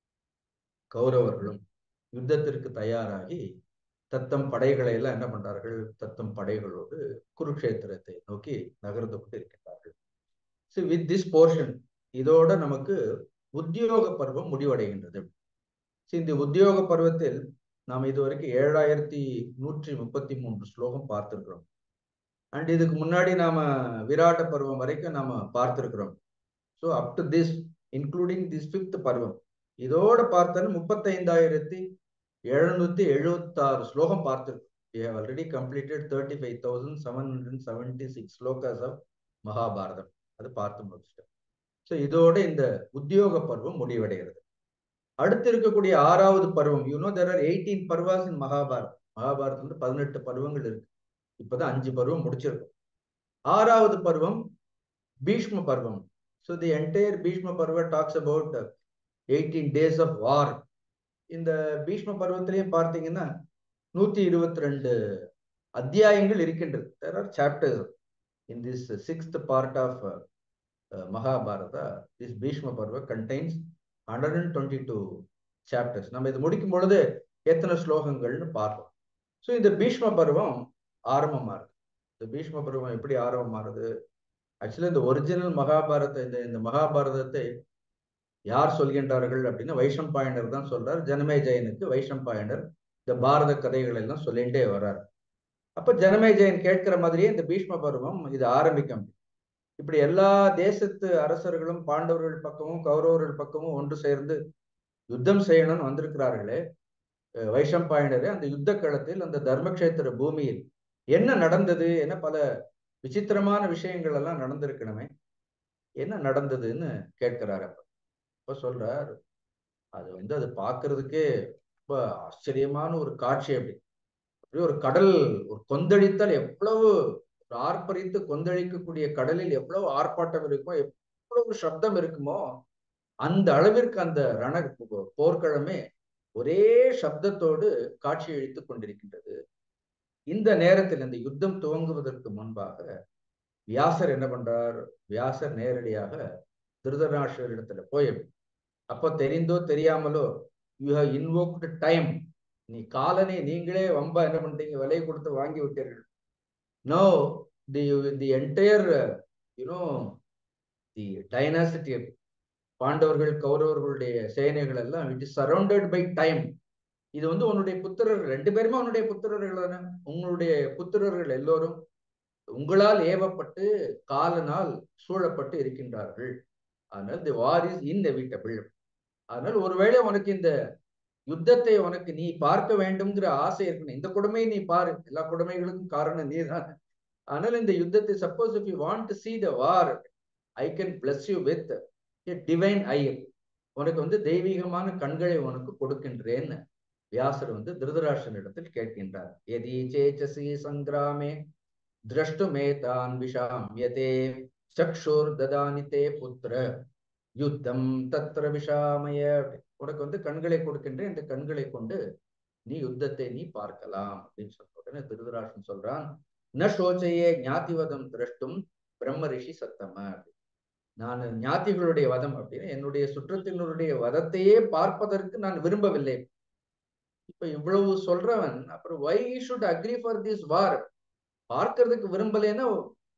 கௌரவர்களும் யுத்தத்திற்கு தயாராகி தத்தம் படைகளை எல்லாம் என்ன பண்றார்கள் தத்தம் படைகளோடு குருக்ஷேத்திரத்தை நோக்கி நகர்ந்து கொண்டு இருக்கின்றார்கள் ஸோ வித் திஸ் போர்ஷன் இதோட நமக்கு உத்தியோக பருவம் முடிவடைகின்றது இந்த உத்தியோக பருவத்தில் நாம் இதுவரைக்கும் ஏழாயிரத்தி நூற்றி முப்பத்தி மூன்று ஸ்லோகம் பார்த்திருக்கிறோம் அண்ட் இதுக்கு முன்னாடி நாம விராட்ட பருவம் வரைக்கும் நாம பார்த்திருக்கிறோம் so up to this including this fifth பருவம் இதோட பார்த்தாலும் முப்பத்தைந்தாயிரத்தி எழுநூத்தி எழுபத்தாறு ஸ்லோகம் பார்த்திருக்கோம் we have already completed 35,776 slokas of Mahabharatam அது பார்த்து முடிச்சிட்டோம் ஸோ இதோட இந்த உத்தியோக பருவம் முடிவடைகிறது அடுத்து இருக்கக்கூடிய ஆறாவது பருவம் you know there are eighteen parvas in Mahabharat Mahabharatam வந்து பதினெட்டு பருவங்கள் இருக்கு இப்பதான் அஞ்சு பருவம் முடிச்சிருக்கும் ஆறாவது பருவம் பீஷ்ம பருவம் so the entire Bhishma parva talks about eighteen days of war இந்த பீஷ்ம பருவத்திலையும் பார்த்தீங்கன்னா நூத்தி இருபத்தி ரெண்டு அத்தியாயங்கள் இருக்கின்றது there are chapters in this sixth part of Mahabharata this Bhishma parva contains hundred and twenty two chapters நம்ம இது முடிக்கும் பொழுது எத்தனை ஸ்லோகங்கள்னு பார்ப்போம் ஸோ இந்த பீஷ்ம பருவம் ஆரம்பமா இருக்கு இந்த பீஷ்ம பருவம் எப்படி ஆரம்பமாகுது ஆக்சுவலி இந்த ஒரிஜினல் மகாபாரத இந்த இந்த மகாபாரதத்தை யார் சொல்கின்றார்கள் அப்படின்னா வைஷம்பாயனர் தான் சொல்றார் ஜனமேஜயனுக்கு வைஷம்பாயனர் இந்த பாரத கதைகள் எல்லாம் சொல்லிண்டே வர்றார் அப்ப ஜனமேஜயன் கேட்கிற மாதிரியே இந்த பீஷ்ம பருவம் இது ஆரம்பிக்கும் இப்படி எல்லா தேசத்து அரசர்களும் பாண்டவர்கள் பக்கமும் கௌரவர்கள் பக்கமும் ஒன்று சேர்ந்து யுத்தம் செய்யணும்னு வந்திருக்கிறார்களே வைஷம்பாயனரே அந்த யுத்த களத்தில் அந்த தர்மக்ஷேத்திர பூமியில் என்ன நடந்தது என்ன பல விசித்திரமான விஷயங்கள் எல்லாம் நடந்திருக்கணுமே என்ன நடந்ததுன்னு கேட்கிறார் அப்ப இப்ப சொல்றார் அது வந்து அது பார்க்கறதுக்கே ரொம்ப ஆச்சரியமான ஒரு காட்சி அப்படி அப்படியே ஒரு கடல் ஒரு கொந்தளித்தல் எவ்வளவு ஒரு ஆர்ப்பரித்து கொந்தளிக்கக்கூடிய கடலில் எவ்வளவு ஆர்ப்பாட்டம் இருக்குமோ எவ்வளவு சப்தம் இருக்குமோ அந்த அளவிற்கு அந்த ரண போர்க்களமே ஒரே சப்தத்தோடு காட்சி அளித்து கொண்டிருக்கின்றது இந்த நேரத்தில் இந்த யுத்தம் துவங்குவதற்கு முன்பாக வியாசர் என்ன பண்றார் வியாசர் நேரடியாக திருதராஷ்டர் இடத்துல போய் அப்போ தெரிந்தோ தெரியாமலோ யூ ஹவ் இன்வோக்டு டைம் நீ காலனை நீங்களே வம்பா என்ன பண்ணிட்டீங்க விலை கொடுத்து வாங்கி விட்டீர்கள் no the the entire you know the dynasty பாண்டவர்கள் கௌரவர்களுடைய சேனைகள் எல்லாம் it is surrounded by time இது வந்து உன்னுடைய புத்திரர் ரெண்டு பேருமே உன்னுடைய புத்திரர்கள் தானே உங்களுடைய புத்திரர்கள் எல்லோரும் உங்களால் ஏவப்பட்டு காலனால் சூழப்பட்டு இருக்கின்றார்கள் அதனால் தி வார் இஸ் இன்எவிட்டபிள் அதனால் ஒருவேளை உனக்கு இந்த யுத்தத்தை உனக்கு நீ பார்க்க வேண்டும்ங்கிற ஆசை இருக்கணும் இந்த கொடுமையை நீ பாரு எல்லா கொடுமைகளுக்கும் காரணம் நீ தான் அதனால இந்த யுத்தத்தை suppose if you want to see the war I can bless you with divine eye உனக்கு வந்து தெய்வீகமான கண்களை உனக்கு கொடுக்கின்றேன்னு வியாசர் வந்து திருதராஷ்டனிடத்தில் கேட்கின்றார் எதி சேச்சசி சங்கிராமே திரஷ்டுமே தான் விஷாமியதே சக்ஷுர் ததானிதே புத்திர யுத்தம் தத்திர விஷாமய உனக்கு வந்து கண்களை கொடுக்கின்றேன் இந்த கண்களை கொண்டு நீ யுத்தத்தை நீ பார்க்கலாம் அப்படின்னு சொல்ற உடனே திருதராஷ்டன் சொல்றான் ந சோச்சையே ஞாதிவதம் திரஷ்டும் பிரம்ம ரிஷி சத்தம நான் ஞாத்திகளுடைய வதம் அப்படின்னு என்னுடைய சுற்றத்தினருடைய வதத்தையே பார்ப்பதற்கு நான் விரும்பவில்லை இப்ப இவ்வளவு சொல்றவன் அப்புறம் why should agree for this war பார்க்கறதுக்கு விரும்பலைன்னா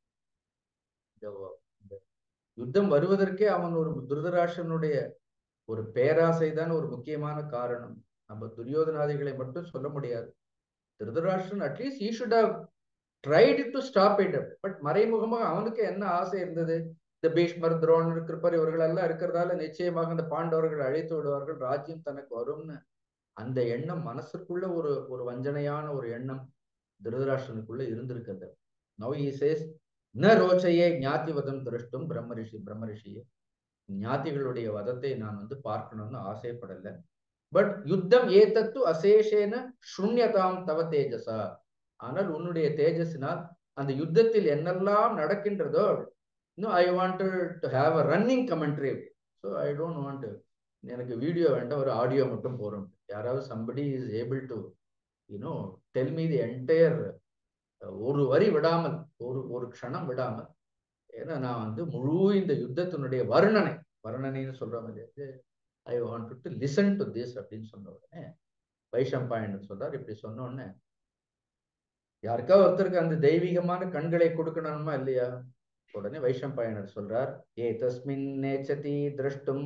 யுத்தம் வருவதற்கே அவன் ஒரு துரிதராஷனுடைய ஒரு பேராசை தான் ஒரு முக்கியமான காரணம் நம்ம துரியோதனாதிகளை மட்டும் சொல்ல முடியாது திருதராஷ்டிரன் at least he should have tried to stop it but மறைமுகமாக அவனுக்கு என்ன ஆசை இருந்தது இந்த பீஷ்மர் துரோணர் கிருப்பர் இவர்கள் எல்லாம் இருக்கிறதால நிச்சயமாக இந்த பாண்டவர்கள் அழைத்து விடுவார்கள் ராஜ்யம் தனக்கு வரும்னு அந்த எண்ணம் மனசுக்குள்ள ஒரு ஒரு வஞ்சனையான ஒரு எண்ணம் திருதராஷ்டனுக்குள்ள இருந்திருக்கிறது நவ் ஈ சேஸ் ந ரோச்சையே ஞாத்தி வதம் திருஷ்டும் பிரம்மரிஷி பிரம்மரிஷியே ஞாத்திகளுடைய வதத்தை நான் வந்து பார்க்கணும்னு ஆசைப்படல பட் யுத்தம் ஏதத்து அசேஷேன சுண்யதாம் தவ தேஜசா ஆனால் உன்னுடைய தேஜஸினால் அந்த யுத்தத்தில் என்னெல்லாம் நடக்கின்றதோ இன்னும் I want to have a running commentary so I don't want எனக்கு வீடியோ வேண்டாம் ஒரு ஆடியோ மட்டும் போறோம் யாராவது somebody is able to you know tell me the entire ஒரு வரி விடாமல் ஒரு ஒரு க்ஷணம் விடாமல் ஏன்னா நான் வந்து முழு இந்த யுத்தத்தினுடைய வர்ணனை வர்ணனைன்னு சொல்ற மாதிரி I want to listen to this அப்படின்னு சொன்ன உடனே வைஷம்பாயன் சொல்றார் இப்படி சொன்ன உடனே யாருக்கா ஒருத்தருக்கு அந்த தெய்வீகமான கண்களை கொடுக்கணுமா இல்லையா உடனே வைஷம்பாயனர் சொல்றார் ஏ தஸ்மின் நேச்சதி திரஷ்டும்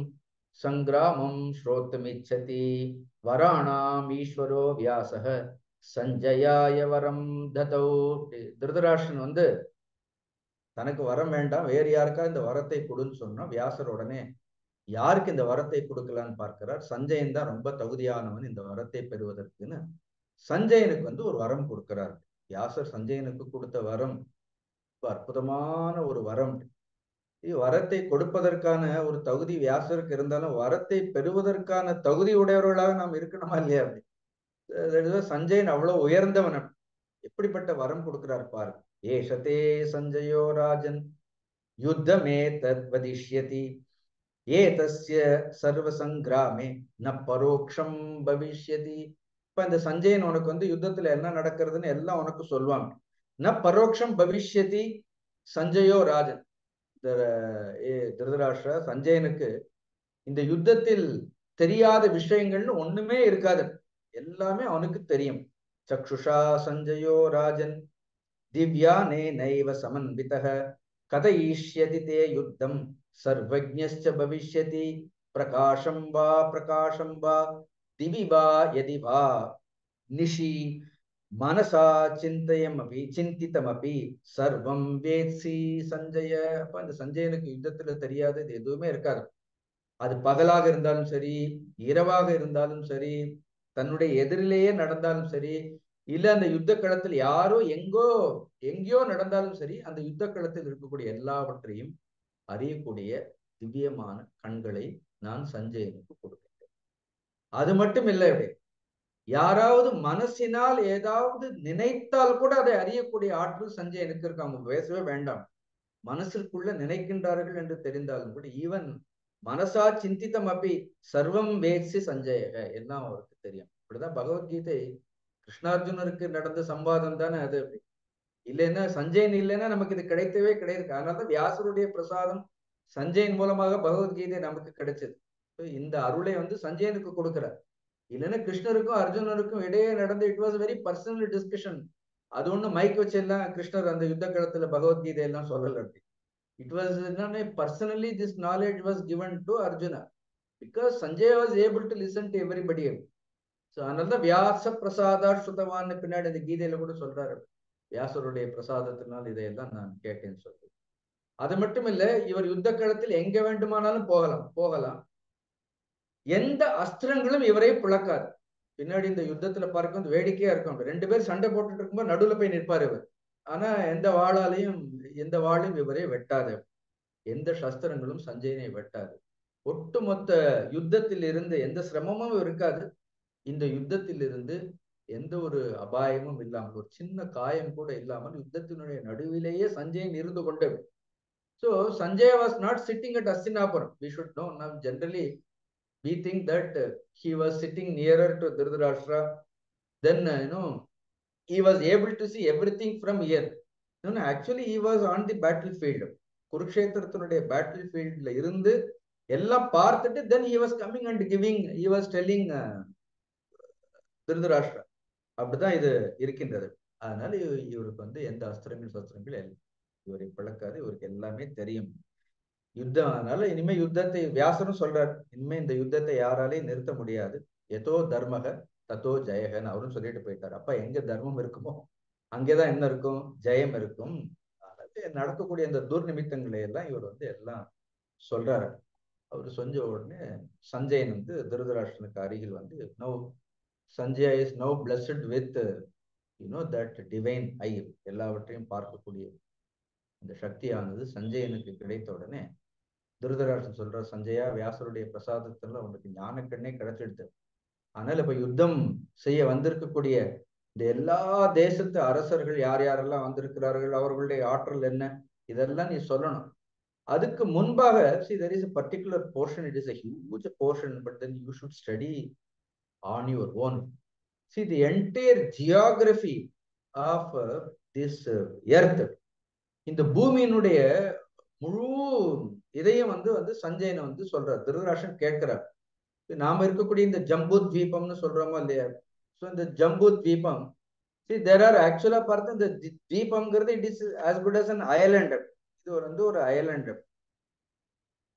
சங்கிராமம் ஸ்ரோத்துமிச்சதி வராணாம் ஈஸ்வரோ வியாசக சஞ்சயாய வரம் ததௌ திருதராஷ்டிரன் வந்து தனக்கு வரம் வேண்டாம் வேறு யாருக்கா இந்த வரத்தை கொடுன்னு சொன்னா வியாசர் உடனே யாருக்கு இந்த வரத்தை கொடுக்கலான்னு பார்க்கிறார் சஞ்சயன் தான் ரொம்ப தகுதியானவன் இந்த வரத்தை பெறுவதற்குன்னு சஞ்சயனுக்கு வந்து ஒரு வரம் கொடுக்கிறார் வியாசர் சஞ்சயனுக்கு கொடுத்த வரம் அற்புதமான ஒரு வரம் வரத்தை கொடுப்பதற்கான ஒரு தகுதி வியாசருக்கு இருந்தாலும் வரத்தை பெறுவதற்கான தகுதி உடையவர்களாக நாம் இருக்கணுமா இல்லையா அப்படி சஞ்சயன் அவ்வளவு உயர்ந்தவன் எப்படிப்பட்ட வரம் கொடுக்கிறார் பாரு ஏஷதே சஞ்சயோ ராஜன் யுத்தமே தத் வதிஷ்யதி ஏதஸ்ய சர்வ சங்கிராமே ந பரோக்ஷம் பவிஷ்யதி இப்ப இந்த சஞ்சயன் உனக்கு வந்து யுத்தத்துல என்ன நடக்கிறதுன்னு எல்லாம் உனக்கு சொல்லுவாங்க ந பரோக்ஷம் பவிஷ்யதி சஞ்சயோ ராஜன் திருதராஷ்டிர சஞ்சயனுக்கு இந்த யுத்தத்தில் தெரியாத விஷயங்கள்னு ஒண்ணுமே இருக்காது எல்லாமே அவனுக்கு தெரியும் சக்ஷுஷா சஞ்சயோ ராஜன் திவ்யானே நைவ சமன்விதக கதையிஷ்யதி தே யுத்தம் சர்வஜ்ஞஸ்ச பவிஷ்யதி பிரகாஷம் வா பிரகாஷம் வா திவி வா யதி வா நிஷி மனசா சிந்தயமபி சிந்தித்தமபி சர்வம் வேத்சி சஞ்சய அப்ப அந்த சஞ்சயனுக்கு யுத்தத்துல தெரியாதது எதுவுமே இருக்காது அது பகலாக இருந்தாலும் சரி இரவாக இருந்தாலும் சரி தன்னுடைய எதிரிலேயே நடந்தாலும் சரி இல்ல அந்த யுத்த களத்தில் யாரோ எங்கோ எங்கேயோ நடந்தாலும் சரி அந்த யுத்த களத்தில் இருக்கக்கூடிய எல்லாவற்றையும் அறியக்கூடிய திவ்யமான கண்களை நான் சஞ்சயனுக்கு கொடுக்கின்றேன் அது மட்டும் இல்லை அப்படி யாராவது மனசினால் ஏதாவது நினைத்தால் கூட அதை அறியக்கூடிய ஆற்றல் சஞ்சயனுக்கு இருக்கு அவங்க பேசவே வேண்டாம் மனசிற்குள்ள நினைக்கின்றார்கள் என்று தெரிந்தாலும் கூட ஈவன் மனசா சிந்தித்தம் அப்படி சர்வம் வேசி சஞ்சய எல்லாம் அவருக்கு தெரியும் இப்படிதான் பகவத்கீதை கிருஷ்ணார்ஜுனருக்கு நடந்த சம்பாதம் தானே அது அப்படி இல்லைன்னா சஞ்சயன் இல்லைன்னா நமக்கு இது கிடைத்தவே கிடையாது அதனாலதான் வியாசருடைய பிரசாதம் சஞ்சயன் மூலமாக பகவத்கீதை நமக்கு கிடைச்சது இந்த அருளை வந்து சஞ்சயனுக்கு கொடுக்கிறார் இல்லைன்னா கிருஷ்ணருக்கும் அர்ஜுனருக்கும் இடையே நடந்த it was very personal discussion அது ஒண்ணு மைக் வச்சு எல்லாம் கிருஷ்ணர் அந்த யுத்த காலத்துல பகவத்கீதை எல்லாம் சொல்லல அப்படி இட் வாஸ் என்னன்னா personally this knowledge was given to Arjuna because Sanjay was able to listen to everybody so அதனால தான் வியாச பிரசாதா சுதவான்னு பின்னாடி இந்த கீதையில கூட சொல்றாரு வியாசருடைய பிரசாதத்தினால் இதையெல்லாம் நான் கேட்டேன்னு சொல்லி அது மட்டும் இல்ல இவர் யுத்த காலத்தில் எங்க வேண்டுமானாலும் போகலாம் போகலாம் எந்த அஸ்திரங்களும் இவரை பிளக்காது பின்னாடி இந்த யுத்தத்துல பார்க்கும் வேடிக்கையா இருக்கும் ரெண்டு பேர் சண்டை போட்டுட்டு இருக்கும்போது நடுவுல போய் நிற்பாரு இவர் ஆனா எந்த வாளாலையும் எந்த வாளையும் இவரே வெட்டாது எந்த சஸ்திரங்களும் சஞ்சயனை வெட்டாது ஒட்டுமொத்த யுத்தத்தில் இருந்து எந்த சிரமமும் இருக்காது இந்த யுத்தத்தில் இருந்து எந்த ஒரு அபாயமும் இல்லாமல் ஒரு சின்ன காயம் கூட இல்லாமல் யுத்தத்தினுடைய நடுவிலேயே சஞ்சயன் இருந்து கொண்டு so Sanjay was not sitting at Hastinapuram we should know now generally we think that uh, he was sitting nearer to Dhritarashtra. Then, uh, you know, he was able to see everything from here. No, no, actually he was on the battlefield. குருக்ஷேத்திரத்தினுடைய பேட்டில் ஃபீல்ட்ல இருந்து எல்லாம் பார்த்துட்டு then he was coming and giving he was telling Dhritarashtra அப்படிதான் இது இருக்கின்றது அதனால இவருக்கு வந்து எந்த அஸ்திரங்கள் சஸ்திரங்கள் இவரை பழக்காது இவருக்கு எல்லாமே தெரியும் யுத்தம் அதனால இனிமே யுத்தத்தை வியாசரும் சொல்றார் இனிமே இந்த யுத்தத்தை யாராலையும் நிறுத்த முடியாது எதோ தர்மக தத்தோ ஜெயகன் அவரும் சொல்லிட்டு போயிட்டார் அப்ப எங்க தர்மம் இருக்குமோ அங்கேதான் என்ன இருக்கும் ஜெயம் இருக்கும் நடக்கக்கூடிய இந்த துர்நிமித்தங்களை எல்லாம் இவர் வந்து எல்லாம் சொல்றாரு அவர் செஞ்ச உடனே சஞ்சயன் வந்து திருதராஷ்டனுக்கு அருகில் வந்து no Sanjay is no blessed with you know that divine eye எல்லாவற்றையும் பார்க்கக்கூடிய இந்த சக்தியானது சஞ்சயனுக்கு கிடைத்த உடனே துருதராஷ்டன் சொல்ற சஞ்சயா வியாசருடைய பிரசாதத்துல உனக்கு ஞானக்கண்ணே கிடைச்சிடுது அதனால இப்ப யுத்தம் செய்ய வந்திருக்கக்கூடிய இந்த எல்லா தேசத்து அரசர்கள் யார் யாரெல்லாம் வந்திருக்கிறார்கள் அவர்களுடைய ஆற்றல் என்ன இதெல்லாம் நீ சொல்லணும் அதுக்கு முன்பாக see there is a particular portion it is a huge portion but then you should study on your own see the entire geography of this earth இந்த பூமியினுடைய முழு இதையும் வந்து வந்து சஞ்சயனை வந்து சொல்றார் திருதராஷன் கேட்கிறார் நாம இருக்கக்கூடிய இந்த ஜம்பு தீபம்னு சொல்றோமோ இல்லையா ஸோ இந்த ஜம்பு தீபம் சி தேர் ஆர் ஆக்சுவலா பார்த்து இந்த தீபம்ங்கிறது it is as good as an island இது ஒரு வந்து ஒரு island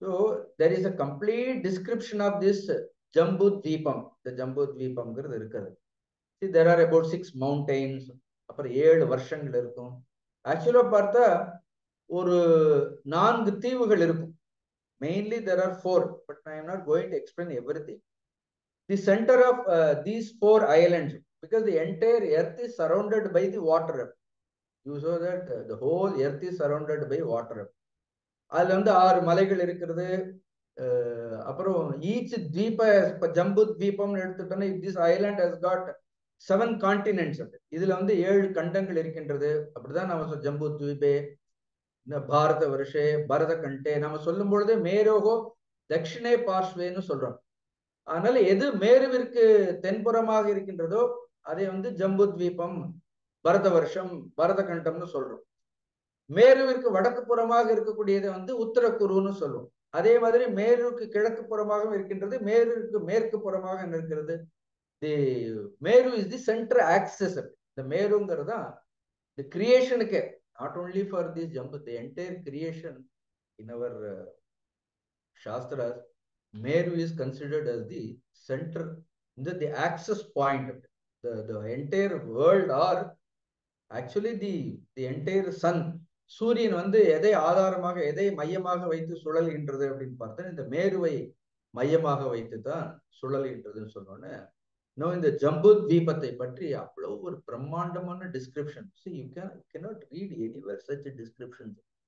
so there is a complete description of this Jambu Deepam இந்த ஜம்பு தீபம்ங்கிறது இருக்குது there are about six mountains அப்புறம் ஏழு வருஷங்கள் இருக்கும் ஆக்சுவலாக பார்த்தா ஒரு நான்கு தீவுகள் இருக்கும் mainly there are four but I am not going to explain everything the centre of these four islands because the entire earth is surrounded by the water you so that the whole earth is surrounded by water அதுல வந்து ஆறு மலைகள் இருக்கிறது அப்புறம் ஈச் தீப இப்போ ஜம்பு தீபம்னு எடுத்துட்டோம்னா this island has got seven continents இதுல வந்து ஏழு கண்டங்கள் இருக்கின்றது அப்படிதான் நம்ம ஜம்பு தீபே இந்த பாரத வருஷே பரத கண்டே நம்ம சொல்லும் பொழுது மேரோகோ தட்சிணே பார்ஸ்வேன்னு சொல்றோம் அதனால எது மேருவிற்கு தென்புறமாக இருக்கின்றதோ அதை வந்து ஜம்பு தீபம் பரத வருஷம் பரத கண்டம்னு சொல்றோம் மேருவிற்கு வடக்கு புறமாக இருக்கக்கூடியதை வந்து உத்தரக்குருன்னு சொல்லுவோம் அதே மாதிரி மேருக்கு கிழக்கு புறமாகவும் இருக்கின்றது மேருக்கு மேற்கு புறமாக இருக்கிறது the Meru is the centre axis இந்த மேருங்கிறது தான் இந்த கிரியேஷனுக்கு not only for this Jambu the entire creation in our shastras Meru is considered as the centre இந்த the axis point the the entire world are actually the the entire sun சூரியன் வந்து எதை ஆதாரமாக எதை மையமாக வைத்து சுழல்கின்றது அப்படின்னு பார்த்தா இந்த மேருவை மையமாக வைத்து தான் சுழல்கின்றதுன்னு சொன்னோன்னே இன்னும் இந்த ஜம்பு தீபத்தை பற்றி அவ்வளவு ஒரு பிரம்மாண்டமான description you can cannot read anywhere such description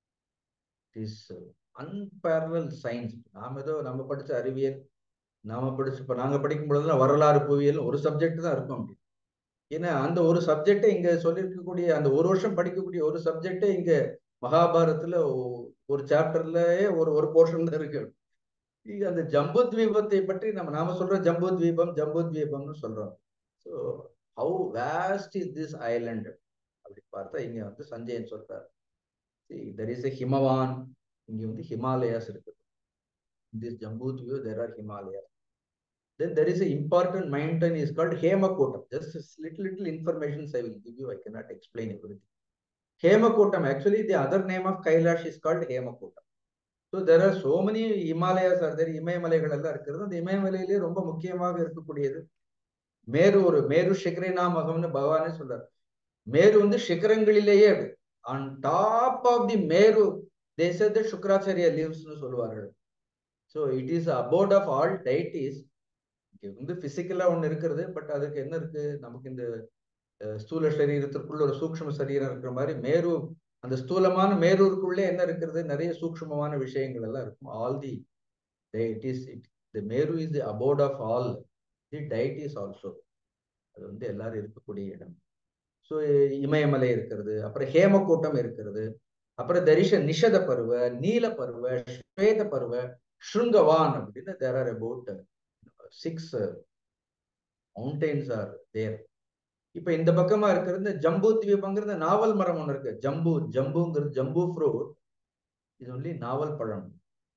is unparalleled science நாம ஏதோ நம்ம படிச்ச அறிவியல் நாம படிச்சு இப்போ நாங்கள் படிக்கும் பொழுதுலாம் வரலாறு புவியியல் ஒரு சப்ஜெக்ட் தான் இருக்கும் அப்படி ஏன்னா அந்த ஒரு சப்ஜெக்டை இங்க சொல்லியிருக்கக்கூடிய அந்த ஒரு வருஷம் படிக்கக்கூடிய ஒரு சப்ஜெக்டே இங்க மகாபாரத்துல ஒரு சாப்டர்லயே ஒரு ஒரு போர்ஷன்ல இருக்கு இங்க அந்த ஜம்பு தீபத்தை பற்றி நம்ம நாம சொல்ற ஜம்பு தீபம் ஜம்பு தீபம்னு சொல்றோம் so how vast is this island அப்படி பார்த்தா இங்க வந்து சஞ்சயன் சொல்றாரு தெர் இஸ் எ ஹிமவான் இங்க வந்து ஹிமாலயாஸ் இருக்கு this Jambu Deepam there are Himalayas then there is an important mountain is called Hemakotam. Just little little information I will give you. I cannot explain everything. Hemakotam, actually the other name of Kailash is called Hemakotam. So there are so many Himalayas are there, இமயமலைகள் எல்லாம் இருக்கிறது அந்த இமயமலையிலே ரொம்ப முக்கியமாக இருக்கக்கூடியது மேரு ஒரு மேரு சிகரினாமகம்னு பகவானே சொல்றார் மேரு வந்து சிகரங்களிலேயே on top of the Meru தேசத்தை சுக்கராச்சாரியா லீவ்ஸ்னு சொல்லுவார்கள் so it is abode of all deities இங்க வந்து பிசிக்கலா ஒண்ணு இருக்கிறது பட் அதுக்கு என்ன இருக்கு நமக்கு இந்த ஸ்தூல சரீரத்திற்குள்ள ஒரு சூக்ஷ்ம சரீரம் இருக்கிற மாதிரி மேரு அந்த ஸ்தூலமான மேரூருக்குள்ளே என்ன இருக்கிறது நிறைய சூக்ஷ்மமான விஷயங்கள் எல்லாம் இருக்கும் all the it is it the Meru is the abode of all the deities also அது வந்து எல்லாரும் இருக்கக்கூடிய இடம் ஸோ இமயமலை இருக்கிறது அப்புறம் ஹேமக்கூட்டம் இருக்கிறது அப்புறம் தரிச நிஷத பருவ நீல பருவ ஸ்வேத பருவ ஸ்ருங்கவான் அப்படின்னு there are about six mountains are there இப்ப இந்த பக்கமா இருக்கிறது இந்த ஜம்பு தீபங்கிறது நாவல் மரம் ஒன்று இருக்கு ஜம்பு ஜம்புங்கிறது ஜம்பு ஃப்ரூட் இது ஒன்லி நாவல் பழம்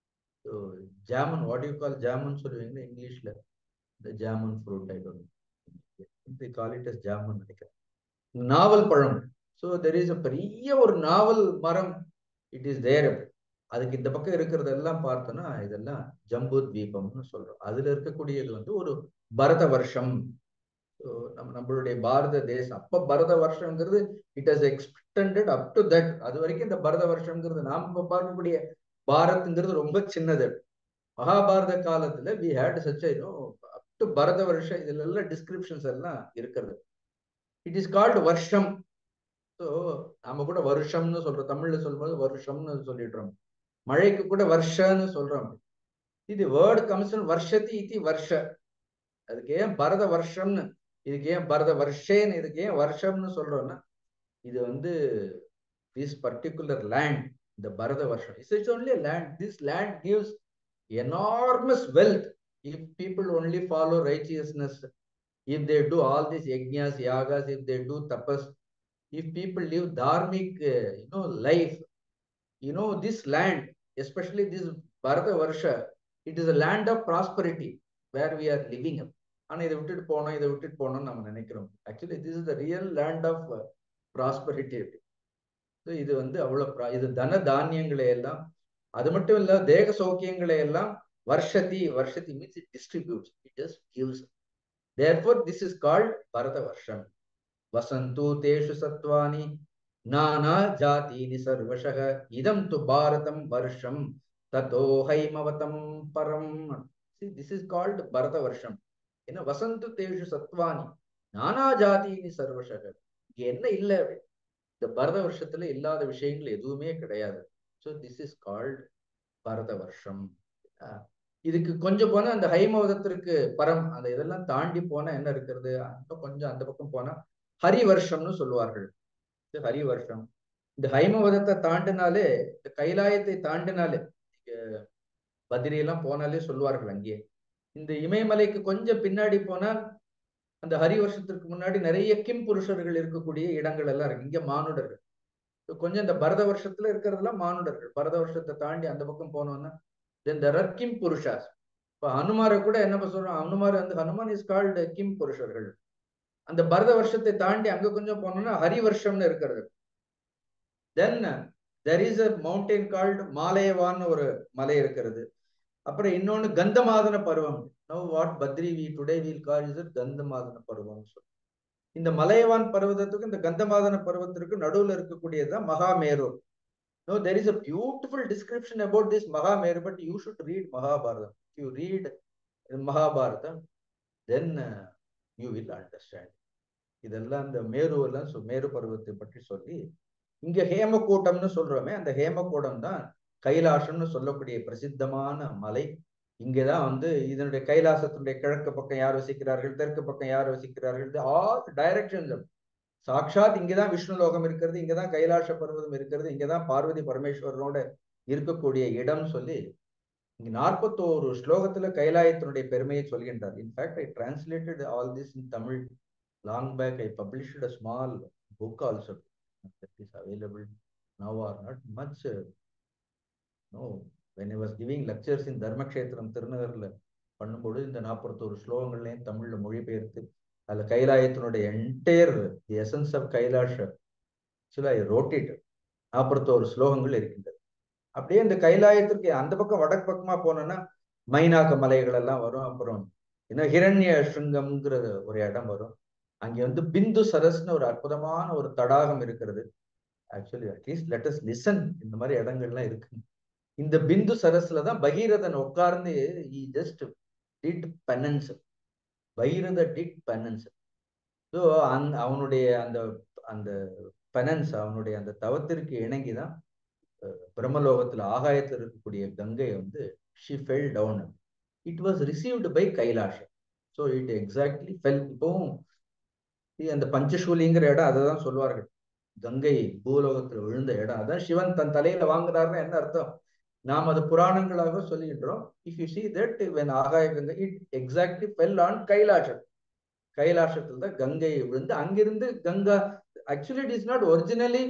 jamun what you call jamun சொல்லுவீங்க இங்கிலீஷ்ல இந்த jamun fruit I don't call it as jamun நினைக்கிறேன் நாவல் பழம் ஸோ தெர் இஸ் அ பெரிய ஒரு நாவல் மரம் இட் இஸ் தேர் அதுக்கு இந்த பக்கம் இருக்கிறதெல்லாம் பார்த்தோன்னா இதெல்லாம் ஜம்பு தீபம்னு சொல்றோம் அதுல இருக்கக்கூடியது வந்து ஒரு பரத வருஷம் நம்ம நம்மளுடைய பாரத தேசம் அப்ப பரத வருஷங்கிறது it has extended up to that அது வரைக்கும் இந்த பரத வருஷங்கிறது நாம பார்க்கக்கூடிய பாரத்ங்கிறது ரொம்ப சின்னது மகாபாரத காலத்துல we had such up to Bharata Varsham இதுல எல்லாம் டிஸ்கிரிப்ஷன்ஸ் எல்லாம் இருக்கிறது it is called varsham so நாம கூட வருஷம்னு சொல்றோம் தமிழ்ல சொல்லும்போது வருஷம்னு சொல்லிடுறோம் மழைக்கு கூட வருஷன்னு சொல்றோம் இது வேர்டு கம்ஸ் வருஷத்தி இது வருஷ அதுக்கு ஏன் பரத வருஷம்னு இதுக்கு ஏன் பரத வருஷேன்னு இதுக்கு ஏன் வருஷம்னு சொல்றோம்னா இது வந்து திஸ் பர்டிகுலர் லேண்ட் இந்த Bharata Varsham it's it's only land this land gives enormous wealth if people only follow righteousness if they do all this yagnas yagas if they do tapas if people live dharmic you know life you know this land especially this bharata varsha it is a land of prosperity where we are living ஆனா இதை விட்டுட்டு போனோம் இதை விட்டுட்டு போனோம்னு நம்ம நினைக்கிறோம் actually this is the real land of prosperity so இது வந்து அவ்வளோ இது தன தானியங்களை எல்லாம் அது மட்டும் இல்ல தேக சௌக்கியங்களை எல்லாம் வருஷத்தி வருஷத்தி means it distributes it just gives therefore this is called Bharata Varsham வசந்து தேஷு சத்வானி நானா ஜாதீனி சர்வஷக இதம் து பாரதம் வருஷம் தத்தோ ஹைமவதம் பரம் திஸ் இஸ் கால்ட் பரத வருஷம் என்ன வசந்து தேஷு சத்வானி நானா ஜாதீனி சர்வஷக இங்க என்ன இல்லை இந்த பரத வருஷத்துல இல்லாத விஷயங்கள் எதுவுமே கிடையாது so this is called Bharata Varsham இதுக்கு கொஞ்சம் போனா அந்த ஹைமவதத்திற்கு பரம் அந்த இதெல்லாம் தாண்டி போனா என்ன இருக்கிறது அந்த கொஞ்சம் அந்த பக்கம் போனா ஹரி வருஷம்னு சொல்லுவார்கள் இது ஹரி வருஷம் இந்த ஹைமவதத்தை தாண்டினாலே இந்த கைலாயத்தை தாண்டினாலே பத்ரியெல்லாம் போனாலே சொல்லுவார்கள் அங்கேயே இந்த இமயமலைக்கு கொஞ்சம் பின்னாடி போனால் அந்த ஹரி வருஷத்திற்கு முன்னாடி நிறைய கிம் புருஷர்கள் இருக்கக்கூடிய இடங்கள் எல்லாம் இருக்கு இங்க மானுடர்கள் கொஞ்சம் இந்த பரத வருஷத்துல இருக்கிறதெல்லாம் மானுடர்கள் பரத வருஷத்தை தாண்டி அந்த பக்கம் போனோம்னா தென் தர் ஆர் கிம் புருஷாஸ் இப்ப ஹனுமாரை கூட என்ன சொல்றோம் ஹனுமார் வந்து ஹனுமான் இஸ் கால்டு கிம் புருஷர்கள் அந்த பரத வருஷத்தை தாண்டி அங்க கொஞ்சம் போனோம்னா ஹரி வருஷம்னு இருக்கிறது then there is a mountain called மாலயவான்னு ஒரு மலை இருக்கிறது அப்புறம் இன்னொன்னு கந்தமாதன பருவம் no what Badri we today we'll call is Gandhamadana Parvam இந்த மலையவான் பர்வதத்துக்கு இந்த கந்தமாதன பருவத்திற்கு நடுவில் இருக்கக்கூடியதுதான் Mahameru No, there is a beautiful description about this Mahameru, but you should read Mahabharata. If you read Mahabharata, then uh, you will understand. இதெல்லாம் இந்த மேரு எல்லாம் மேரு பருவத்தை பற்றி சொல்லி இங்க ஹேமக்கூட்டம்னு சொல்றோமே அந்த ஹேமக்கூடம் தான் கைலாசம்னு சொல்லக்கூடிய பிரசித்தமான மலை இங்கதான் வந்து இதனுடைய கைலாசத்தினுடைய கிழக்கு பக்கம் யார் வசிக்கிறார்கள் தெற்கு பக்கம் யார் வசிக்கிறார்கள் ஆல் டைரக்ஷன்ஸ் சாட்சாத் இங்கதான் விஷ்ணு லோகம் இருக்கிறது இங்கதான் கைலாச பர்வதம் இருக்கிறது இங்கதான் பார்வதி பரமேஸ்வரனோட இருக்கக்கூடிய இடம் சொல்லி இங்க நாற்பத்தோரு ஸ்லோகத்துல கைலாயத்தினுடைய பெருமையை சொல்கின்றார் in fact I translated all this in Tamil long back I published a small book also that is available now or not much uh, no when i was giving lectures in Dharmakshetram திருநகர்ல பண்ணும்போது இந்த நாற்பத்தோரு ஸ்லோகங்கள்லையும் தமிழ்ல மொழிபெயர்த்து அதுல கைலாயத்தினுடைய entire the essence of Kailash ஆக்சுவலா ஐ ரோட் இட் நாற்பத்தோரு ஸ்லோகங்கள் இருக்கின்றது அப்படியே இந்த கைலாயத்திற்கு அந்த பக்கம் வடக்கு பக்கமா போனோம்னா மைனாக்க மலைகள் எல்லாம் வரும் அப்புறம் இன்னும் ஹிரண்ய ஸ்ருங்கம்ங்கிற ஒரு இடம் வரும் அங்கே வந்து பிந்து சரஸ்னு ஒரு அற்புதமான ஒரு தடாகம் இருக்கிறது actually at least let us listen இந்த மாதிரி இடங்கள்லாம் இருக்கு இந்த பிந்து சரஸ்ல தான் பகீரதன் உட்கார்ந்து just did penance Bhagiratha did penance so அந் அவனுடைய அந்த அந்த பெனன்ஸ் அவனுடைய அந்த தவத்திற்கு இணங்கி தான் பிரம்மலோகத்துல ஆகாயத்தில் இருக்கக்கூடிய கங்கை வந்து she fell down it was received by Kailash so it exactly fell இப்போவும் அந்த பஞ்சசூலிங்கிற இடம் அதை தான் சொல்லுவார்கள் கங்கை பூலோகத்தில் விழுந்த இடம் அதான் சிவன் தன் தலையில வாங்குறாருன்னு என்ன அர்த்தம் நாம் அது புராணங்களாக சொல்லுகின்றோம் if you see that when Aakaya Gangai it exactly fell on Kailasham கைலாசத்தில் தான் கங்கை விழுந்து அங்கிருந்து Ganga actually it is not originally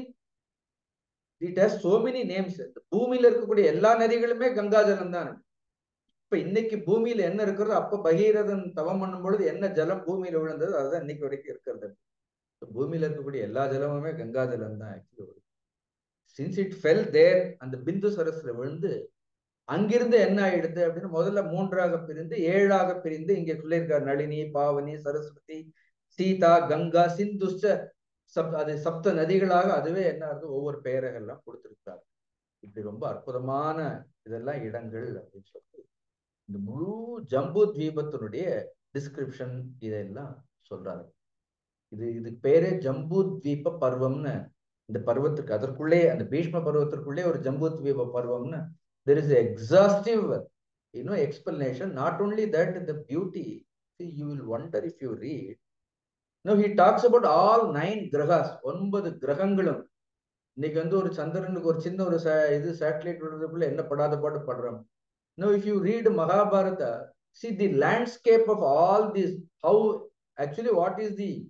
it has so many names பூமியில இருக்கக்கூடிய எல்லா நதிகளுமே கங்கா ஜலம் தான் இப்ப இன்னைக்கு பூமியில என்ன இருக்கிறதோ அப்ப பகீரதன் தவம் பண்ணும் பொழுது என்ன ஜலம் பூமியில விழுந்தது அதுதான் இன்னைக்கு வரைக்கும் இருக்கிறது பூமியில இருக்கக்கூடிய எல்லா ஜலமுமே கங்கா ஜலம் தான் actually since it fell there அந்த பிந்து சரஸ்ல விழுந்து அங்கிருந்து என்ன ஆயிடுது அப்படின்னு முதல்ல மூன்றாக பிரிந்து ஏழாக பிரிந்து இங்க சொல்லியிருக்காரு நளினி பாவனி சரஸ்வதி சீதா கங்கா சிந்துஷ்ட சப் அது சப்த நதிகளாக அதுவே என்ன ஆகுது ஒவ்வொரு பெயர்கள்லாம் கொடுத்திருக்காரு இப்படி ரொம்ப அற்புதமான இதெல்லாம் இடங்கள் அப்படின்னு சொல்லி இந்த முழு ஜம்பு தீபத்தினுடைய டிஸ்கிரிப்ஷன் இதெல்லாம் சொல்றாரு இது இதுக்கு பேரே ஜம்பு தீப பருவம்னு இந்த பருவத்துக்கு அதற்குள்ளே அந்த பீஷ்ம பருவத்திற்குள்ளே ஒரு ஜம்பு தீப பருவம்னு there is exhaustive you know explanation not only that the beauty you will wonder if you read no he talks about all nine grahas ஒன்பது கிரகங்களும் இன்னைக்கு வந்து ஒரு சந்திரனுக்கு ஒரு சின்ன ஒரு இது சேட்டலைட் விடுறதுக்குள்ள என்ன படாத பாட்டு படுறோம் no if you read Mahabharata see the landscape of all this how actually what is the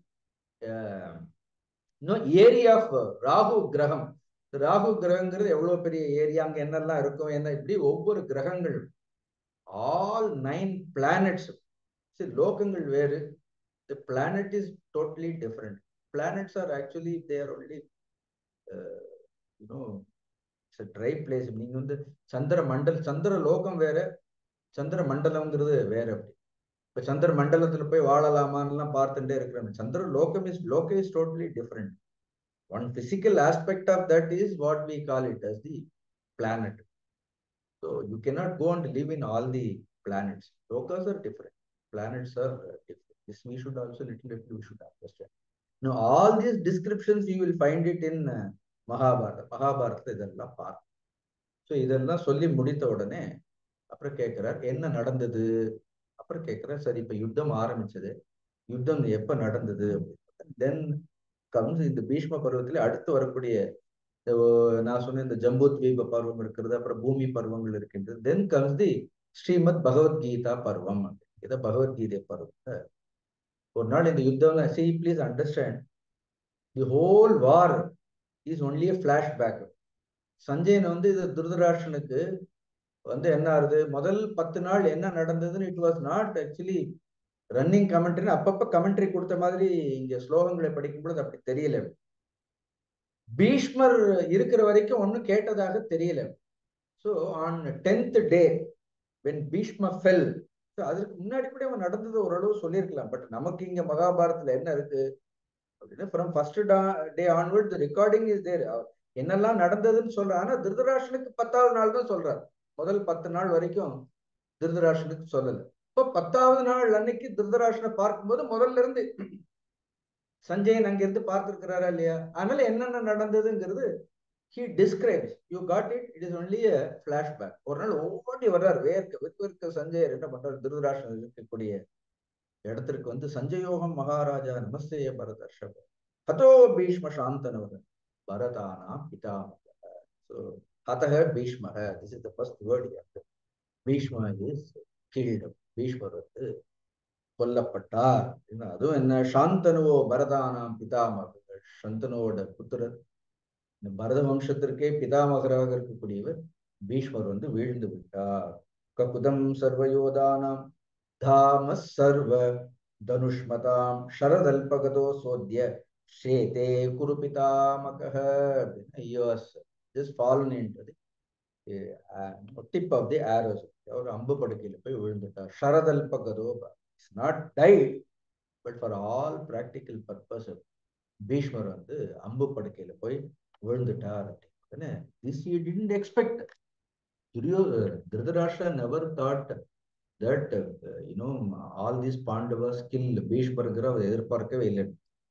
no area of Rahu graham Rahu கிரகங்கிறது எவ்வளவு பெரிய ஏரியா அங்க என்னெல்லாம் இருக்கும் என்ன இப்படி ஒவ்வொரு கிரகங்கள் ஆல் நைன் பிளானட்ஸ் லோகங்கள் வேறு the planet is totally different planets are actually they are only uh, you know it's dry place நீங்க வந்து சந்திர மண்டல் சந்திர லோகம் வேற சந்திர மண்டலம்ங்கிறது வேற அப்படி இப்ப சந்திர மண்டலத்துல போய் வாழலாமான்னு எல்லாம் பார்த்துட்டே இருக்கிறேன் சந்திர Lokam is loka is totally different one physical aspect of that is what we call it as the planet so you cannot go and live in all the planets lokas are different planets are different this we should also little bit we should understand now all these descriptions you will find it in uh, Mahabharata மகாபாரதத்துல இதெல்லாம் பார்க்கும் ஸோ இதெல்லாம் சொல்லி முடித்த உடனே அப்புறம் கேட்கிறார் என்ன நடந்தது அப்புறம் கேட்கிறார் சரி இப்ப யுத்தம் ஆரம்பிச்சது யுத்தம் எப்ப நடந்தது தென் கம்ஸ் இந்த பீஷ்ம பருவத்துல அடுத்து வரக்கூடிய இந்த நான் சொன்ன இந்த ஜம்பு தீப பருவம் இருக்கிறது அப்புறம் பூமி பருவங்கள் இருக்கின்றது then comes the Shrimad Bhagavad Gita parvam இதை பகவத்கீதை பருவத்தை ஒரு நாள் இந்த யுத்தம் see please understand the whole war is only a flashback Sanjayan வந்து இது துருதராஷனுக்கு வந்து என்ன ஆகுது முதல் பத்து நாள் என்ன நடந்ததுன்னு it was not actually running commentary அப்பப்ப கமெண்ட்ரி கொடுத்த மாதிரி இங்க ஸ்லோகங்களை படிக்கும் பொழுது அப்படி தெரியல பீஷ்மர் இருக்கிற வரைக்கும் ஒன்னும் கேட்டதாக தெரியல so on tenth day when Bhishma fell அதுக்கு முன்னாடி கூட அவன் நடந்தது ஓரளவு சொல்லியிருக்கலாம் பட் நமக்கு இங்க மகாபாரதத்துல என்ன இருக்கு அப்படின்னா from first day onward recording is there என்னெல்லாம் நடந்ததுன்னு சொல்றான் ஆனா திருதராஷனுக்கு பத்தாவது நாள் தான் சொல்றாரு முதல் பத்து நாள் வரைக்கும் திருதராஷனுக்கு சொல்லல இப்போ பத்தாவது நாள் அன்னைக்கு திருதராஷனை பார்க்கும்போது முதல்ல இருந்து சஞ்சயன் அங்கிருந்து பார்த்திருக்கிறாரா இல்லையா அதனால என்னென்ன நடந்ததுங்கிறது he describes you got it it is only a flashback ஒரு நாள் ஓடி வர்றார் வேர்க்க வெற்க சஞ்சயர் என்ன பண்றாரு திருதராஷன் இருக்கக்கூடிய இடத்திற்கு வந்து சஞ்சயோகம் மகாராஜா நமஸ்தே பரதர்ஷப ஹதோ பீஷ்ம சாந்தனவர் பரதானா பிதாமக ஸோ ஹதக பீஷ்மக this is the first word Bhishma is கீழ்டம் பீஷ்மர் வந்து கொல்லப்பட்டார் அதுவும் என்ன சாந்தனுவோ பரதானாம் பிதாமகர்கள் சந்தனுவோட புத்திரர் இந்த பரத வம்சத்திற்கே பிதாமகராக இருக்கக்கூடியவர் பீஷ்மர் வந்து வீழ்ந்து விட்டார் ககுதம் சர்வயோதானாம் தாம சர்வ தனுஷ்மதாம் ஷரதல்பகதோ சோத்ய ஸ்ரேதே குரு பிதாமக ஜஸ்ட் ஃபாலன் இன்றது டிப் ஆஃப் தி ஆரோஸ் அவர் அம்பு படுக்கையில போய் விழுந்துட்டார் ஷரதல்பகதோ it's not died but for all practical purpose Bhishmar வந்து அம்பு படுக்கையில போய் விழுந்துட்டார் அப்படின்னு திஸ் யூ டிடன்ட் எக்ஸ்பெக்ட் துரியோ Dhritarashtra never thought that you know all these Pandavars kill பீஷ்மர்கிற அவர் எதிர்பார்க்கவே இல்லை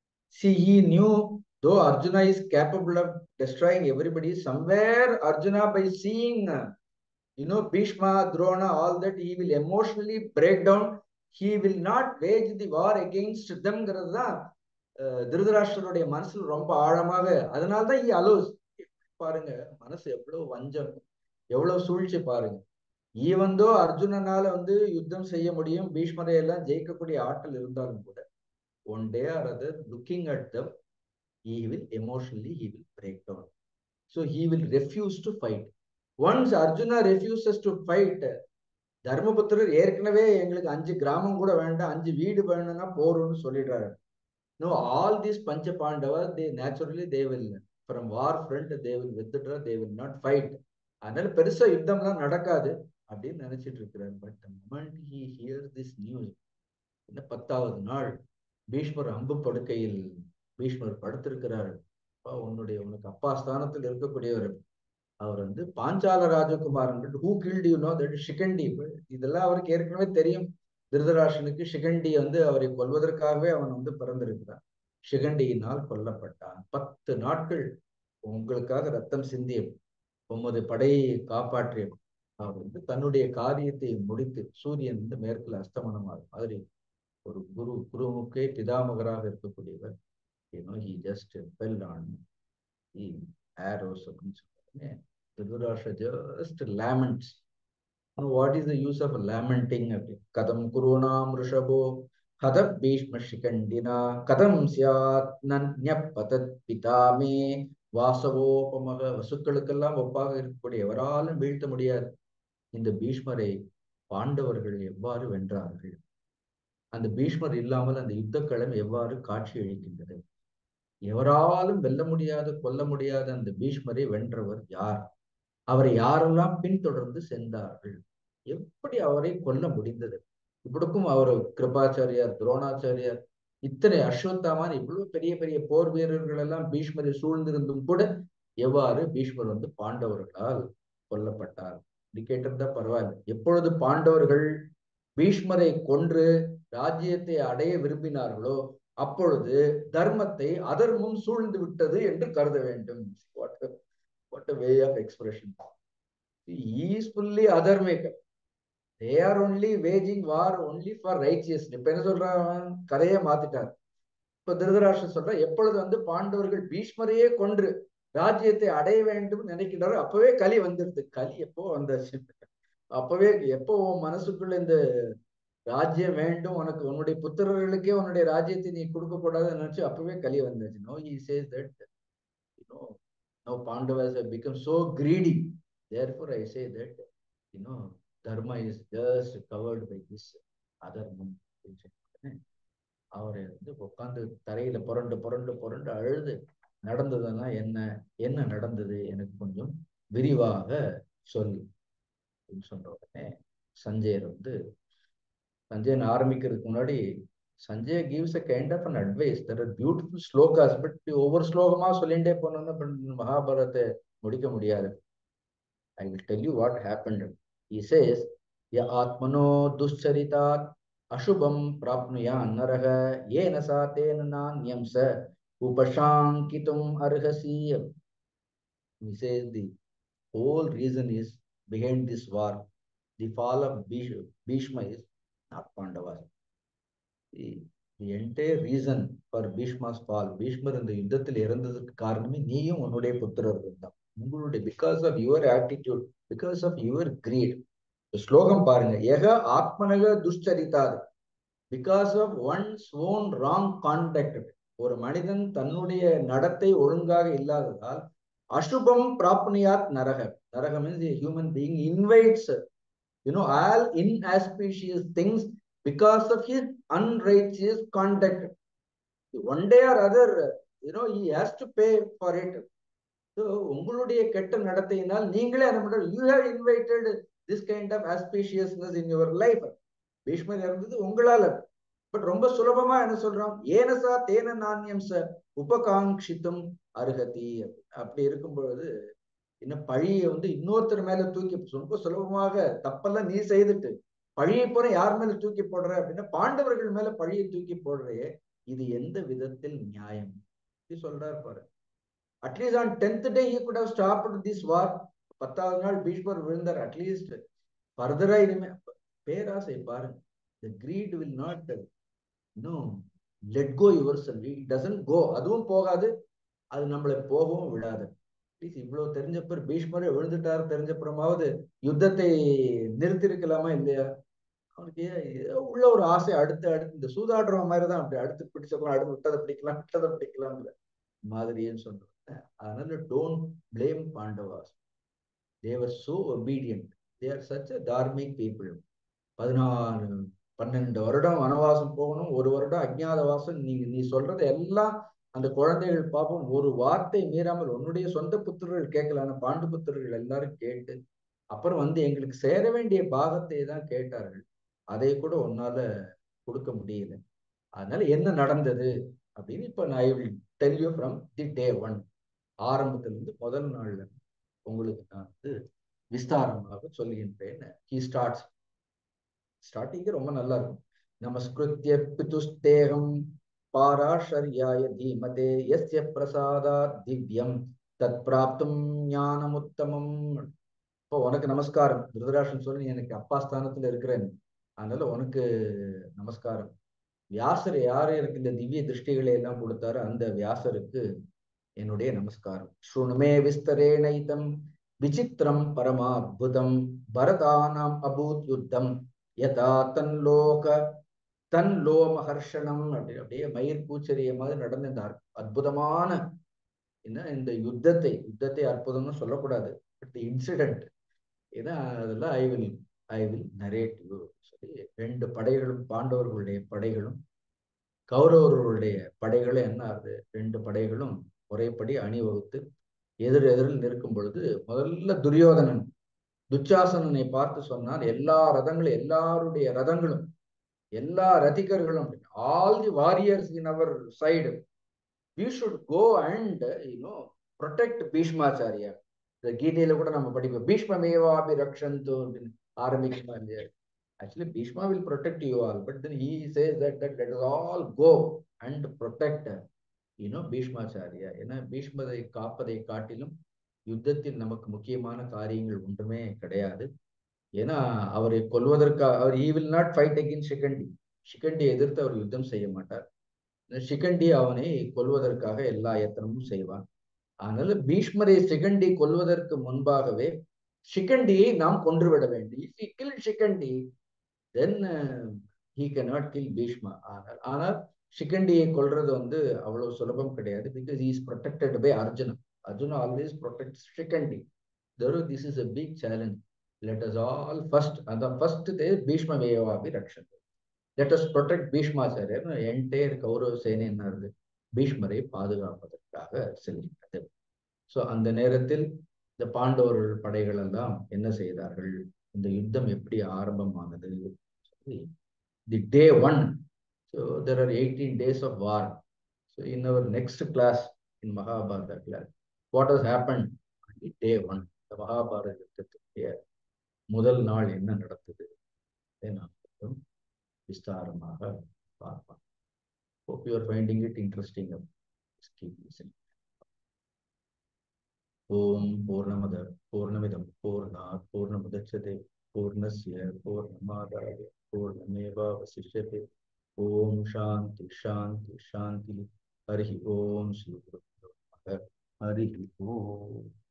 see he knew though Arjuna is capable of destroying everybody somewhere Arjuna by seeing you know bhishma drona all that he will emotionally break down he will not wage the war against them தான் திருதராஷ்டருடைய மனசுல ரொம்ப ஆழமாக அதனால்தான் ஈ அலோஸ் பாருங்க மனசு எவ்வளவு வஞ்சம் எவ்வளவு சூழ்ச்சி பாருங்க ஈவந்தோ அர்ஜுனனால வந்து யுத்தம் செய்ய முடியும் பீஷ்மரை எல்லாம் ஜெயிக்கக்கூடிய ஆற்றல் இருந்தாலும் கூட one day or other looking at them he will emotionally he will break down so he will refuse to fight once Arjuna refuses to fight Dharmaputhrar ஏற்கனவே எங்களுக்கு அஞ்சு கிராமம் கூட வேண்டாம் அஞ்சு வீடு வேணும்னா போறோம்னு சொல்லிடுறாரு no all these Pancha Pandava they naturally they will from war front they will withdraw they will not fight அதனால பெருசா யுத்தம்லாம் நடக்காது அப்படின்னு நினைச்சிட்டு இருக்கிறார் but moment he hear this news இந்த பத்தாவது நாள் பீஷ்மர் அம்பு படுக்கையில் பீஷ்மர் படுத்திருக்கிறார் அப்பா உன்னுடைய உனக்கு அப்பா ஸ்தானத்தில் இருக்கக்கூடியவர் அவர் வந்து பாஞ்சால ராஜகுமாரன் who killed you know that Shikhandi இதெல்லாம் அவருக்கு ஏற்கனவே தெரியும் திருதராஷனுக்கு ஷிகண்டி வந்து அவரை கொல்வதற்காகவே அவன் வந்து பிறந்திருக்கிறான் ஷிகண்டியினால் கொல்லப்பட்டான் பத்து நாட்கள் உங்களுக்காக ரத்தம் சிந்திய உமது படையை காப்பாற்றிய அவர் வந்து தன்னுடைய காரியத்தை முடித்து சூரியன் வந்து மேற்குல அஸ்தமனமாகும் மாதிரி ஒரு குரு குருமுக்கே பிதாமகராக இருக்கக்கூடியவர் you know he just fell on he arrows அப்படின்னு சொல்றாங்க Dhritarashtra just laments what is the use of lamenting அப்படி கதம் குருணாம் ரிஷபோ கத பீஷ்ம சிகண்டினா கதம் சியாத் நன்யப்பதத் பிதாமே வாசவோபமக வசுக்களுக்கெல்லாம் ஒப்பாக இருக்கக்கூடிய எவராலும் வீழ்த்த முடியாது இந்த பீஷ்மரை பாண்டவர்கள் எவ்வாறு வென்றார்கள் அந்த பீஷ்மர் இல்லாமல் அந்த யுத்தக்களம் எவ்வாறு காட்சி அளிக்கின்றது எவராலும் வெல்ல முடியாத கொல்ல முடியாத அந்த பீஷ்மரை வென்றவர் யார் அவரை யாரெல்லாம் பின்தொடர்ந்து சென்றார்கள் எப்படி அவரை கொல்ல முடிந்தது இப்படிக்கும் அவர் கிருபாச்சாரியார் துரோணாச்சாரியார் இத்தனை அஸ்வத்தாமான் இவ்வளவு பெரிய பெரிய போர் வீரர்கள் எல்லாம் பீஷ்மரை சூழ்ந்திருந்தும் கூட எவ்வாறு பீஷ்மர் வந்து பாண்டவர்களால் கொல்லப்பட்டார் இப்படி கேட்டிருந்தா பரவாயில்ல எப்பொழுது பாண்டவர்கள் பீஷ்மரை கொன்று ராஜ்யத்தை அடைய விரும்பினார்களோ அப்பொழுது தர்மத்தை அதர்மம் சூழ்ந்து விட்டது என்று கருத வேண்டும் what way of expression is fully adharmic they are only waging war only for righteous இப்ப என்ன சொல்றான் கதையை மாத்திட்டார் இப்ப திருதராஷ்டிர சொல்ற எப்பொழுது வந்து பாண்டவர்கள் பீஷ்மரையே கொன்று ராஜ்யத்தை அடைய வேண்டும் நினைக்கிறாரோ அப்பவே கலி வந்துருது கலி எப்போ வந்தாச்சு அப்பவே எப்போ உன் மனசுக்குள்ள இந்த ராஜ்யம் வேண்டும் உனக்கு உன்னுடைய புத்திரர்களுக்கே உன்னுடைய ராஜ்யத்தை நீ கொடுக்க கூடாதுன்னு நினைச்சு அப்பவே கலி வந்தாச்சு no he says that you know no Pandavas have become so greedy therefore i say that you know dharma is just covered by this அதர்மம் அவரை வந்து உட்காந்து தரையில புரண்டு புரண்டு புரண்டு அழுது நடந்ததுன்னா என்ன என்ன நடந்தது எனக்கு கொஞ்சம் விரிவாக சொல் அப்படின்னு சொன்ன உடனே சஞ்சயர் வந்து சஞ்சயன் ஆரம்பிக்கிறதுக்கு முன்னாடி Sanjay gives a kind of an advice there are beautiful shlokas but ஒவ்வொரு ஸ்லோகமா சொல்லிண்டே போனோம்னா மகாபாரத்தை முடிக்க முடியாது I will tell you what happen he says ய ஆத்மனோ துஷ்சரிதாத் அசுபம் பிராப்னுயா நரக ஏன சா தேன நான்யம் ச உபசாங்கிதும் அர்ஹசி he says the whole reason is behind this war the fall of Bhish- Bhishma is not Pandavas the, the entire reason for Bhishma's fall பீஷ்மர் இந்த யுத்தத்தில் இறந்ததற்கு காரணமே நீயும் உன்னுடைய புத்திரர்கள் தான் உங்களுடைய because of your attitude because of your greed ஸ்லோகம் பாருங்க எக ஆத்மனக துஷ்சரித்தாது because of one's own wrong conduct ஒரு மனிதன் தன்னுடைய நடத்தை ஒழுங்காக இல்லாததால் அசுபம் பிராப்னியாத் நரக நரக means human being invites you know all inauspicious things because of his unrighteous conduct one day or other you know he has to pay for it so உங்களுடைய கெட்ட நடத்தையினால் நீங்களே என்ன பண்ற you have invited this kind of auspiciousness in your life Bhishmar இருந்தது உங்களால பட் ரொம்ப சுலபமா என்ன சொல்றோம் ஏனசா தேன நாண்யம் ச உபகாங்கித்தும் அருகதி அப்படி இருக்கும் பொழுது இன்னும் பழியை வந்து இன்னொருத்தர் மேல தூக்கி ரொம்ப சுலபமாக தப்பெல்லாம் நீ செய்துட்டு பழியை போற யார் மேல தூக்கி போடுற அப்படின்னா பாண்டவர்கள் மேல பழியை தூக்கி போடுறே இது எந்த விதத்தில் நியாயம் இப்படி சொல்றாரு பாரு at least on tenth day he could have stop this war பத்தாவது நாள் பீஷ்மர் விழுந்தார் அட்லீஸ்ட் ஃபர்தரா இனிமே பேராசை பாருங்க த கிரீட் வில் நாட் இன்னும் லெட் கோ யுவர் செல் இட் டசன்ட் கோ அதுவும் போகாது அது நம்மளை போகவும் விடாது ப்ளீஸ் இவ்வளவு தெரிஞ்சப்ப பீஷ்மரே விழுந்துட்டாரு தெரிஞ்சப்புறமாவது யுத்தத்தை நிறுத்திருக்கலாமா இல்லையா அவனுக்கு உள்ள ஒரு ஆசை அடுத்து அடுத்து இந்த சூதாடுற மாதிரி தான் அப்படி அடுத்து பிடிச்சப்பறம் அடுத்து விட்டதை பிடிக்கலாம் விட்டதை பிடிக்கலாம்ல மாதிரின்னு சொல்றேன் அதனால don't blame Pandavas they were so obedient they're such a dharmic people பதினாலு பன்னெண்டு வருடம் வனவாசம் போகணும் ஒரு வருடம் அஜ்ஞாத வாசம் நீ நீ சொல்றது எல்லாம் அந்த குழந்தைகள் பாப்போம் ஒரு வார்த்தை மீறாமல் உன்னுடைய சொந்த புத்திரர்கள் கேட்கலான பாண்டு புத்திரர்கள் எல்லாரும் கேட்டு அப்புறம் வந்து எங்களுக்கு சேர வேண்டிய பாகத்தை தான் கேட்டார்கள் அதை கூட உன்னால கொடுக்க முடியல அதனால என்ன நடந்தது அப்படின்னு இப்ப நான் I will tell you from the day one ஆரம்பத்துல இருந்து முதல் நாள்ல உங்களுக்கு நான் வந்து விஸ்தாரமாக சொல்கின்றேன் ஹி ஸ்டார்ட்ஸ் ஸ்டார்டிங் ரொம்ப நல்லா இருக்கும் நமஸ்கிருத்திய பிதுஸ்தேகம் பாராஷர்யாய தீமதே எஸ்ய பிரசாதா திவ்யம் தத் பிராப்தும் ஞானமுத்தமம் இப்போ உனக்கு நமஸ்காரம் திருதராஷன் சொல்லி நீ எனக்கு அப்பா ஸ்தானத்துல இருக்கிறேன் அதனால உனக்கு நமஸ்காரம் வியாசர் யாரு எனக்கு இந்த திவ்ய திருஷ்டிகளை எல்லாம் கொடுத்தாரோ அந்த வியாசருக்கு என்னுடைய நமஸ்காரம் ஸ்ருணுமே விஸ்தரேணைதம் விசித்திரம் பரமாத்புதம் பரதானாம் அபூத் யுத்தம் யதா தன்லோக தன் லோமஹர்ஷனம் அப்படி அப்படியே மயிர் பூச்செறிய மாதிரி நடந்த இந்த அற்புதமான என்ன இந்த யுத்தத்தை யுத்தத்தை அற்புதம்னு சொல்லக்கூடாது பட் இன்சிடென்ட் ஏன்னா அதெல்லாம் I will I will narrate you சொல்லி ரெண்டு படைகளும் பாண்டவர்களுடைய படைகளும் கௌரவர்களுடைய படைகளும் என்ன ஆகுது ரெண்டு படைகளும் முறைப்படி அணிவகுத்து எதிர் எதிரில் நிற்கும் பொழுது முதல்ல துரியோதனன் துச்சாசனனை பார்த்து சொன்னான் எல்லா ரதங்களும் எல்லாருடைய ரதங்களும் எல்லா ரதிகர்களும் all the warriors in our side we should go and you know protect Bhishmacharya இந்த கீதையில கூட நம்ம படிப்போம் பீஷ்மமேவாபி ரக்ஷந்து அப்படின்னு ஆரம்பிக்குமா இல்லையா actually Bhishma will protect you all but then he says that that let all go and protect you know Bhishmacharya ஏன்னா பீஷ்மதை காப்பதை காட்டிலும் யுத்தத்தில் நமக்கு முக்கியமான காரியங்கள் ஒன்றுமே கிடையாது ஏன்னா அவரை கொல்வதற்காக அவர் he will not fight again Shikhandi ஷிகண்டியை எதிர்த்து அவர் யுத்தம் செய்ய மாட்டார் ஷிகண்டி அவனை கொல்வதற்காக எல்லா எத்தனமும் செய்வான் அதனால பீஷ்மரை சிகண்டி கொல்வதற்கு முன்பாகவே ஷிகண்டியை நாம் கொன்றுவிட வேண்டும் if he kill Shikhandi then he cannot kill Bhishma ஆனால் ஆனால் ஷிகண்டியை கொல்றது வந்து அவ்வளவு சுலபம் கிடையாது because is protected by Arjuna Arjuna always protect Shikhandi through this is a big challenge let us all first அந்த ஃபர்ஸ்ட் தே பீஷ்ம வேவாபி ரக்ஷன் let us protect Bhishmacharyar entire Kaurava சேனை என்ன இருந்து பீஷ்மரை பாதுகாப்பதற்காக செல்கின்றது ஸோ அந்த நேரத்தில் இந்த பாண்டவர்கள் படைகள் எல்லாம் என்ன செய்தார்கள் இந்த யுத்தம் எப்படி ஆரம்பமானது the day one so there are eighteen days of war so in our next class in Mahabharata class what has happen day one இந்த மகாபாரத யுத்தத்துடைய முதல் நாள் என்ன நடந்தது நாம் விஸ்தாரமாக பார்ப்போம் Hope you are finding it interesting. Just keep listening. Om Purnamada Purnamidam Purnat Purnamudachyate Purnasya Purnamadaya Purnameva Vasishyate Om Shanti Shanti Shanti Harihi Om Shri Guru Hari Om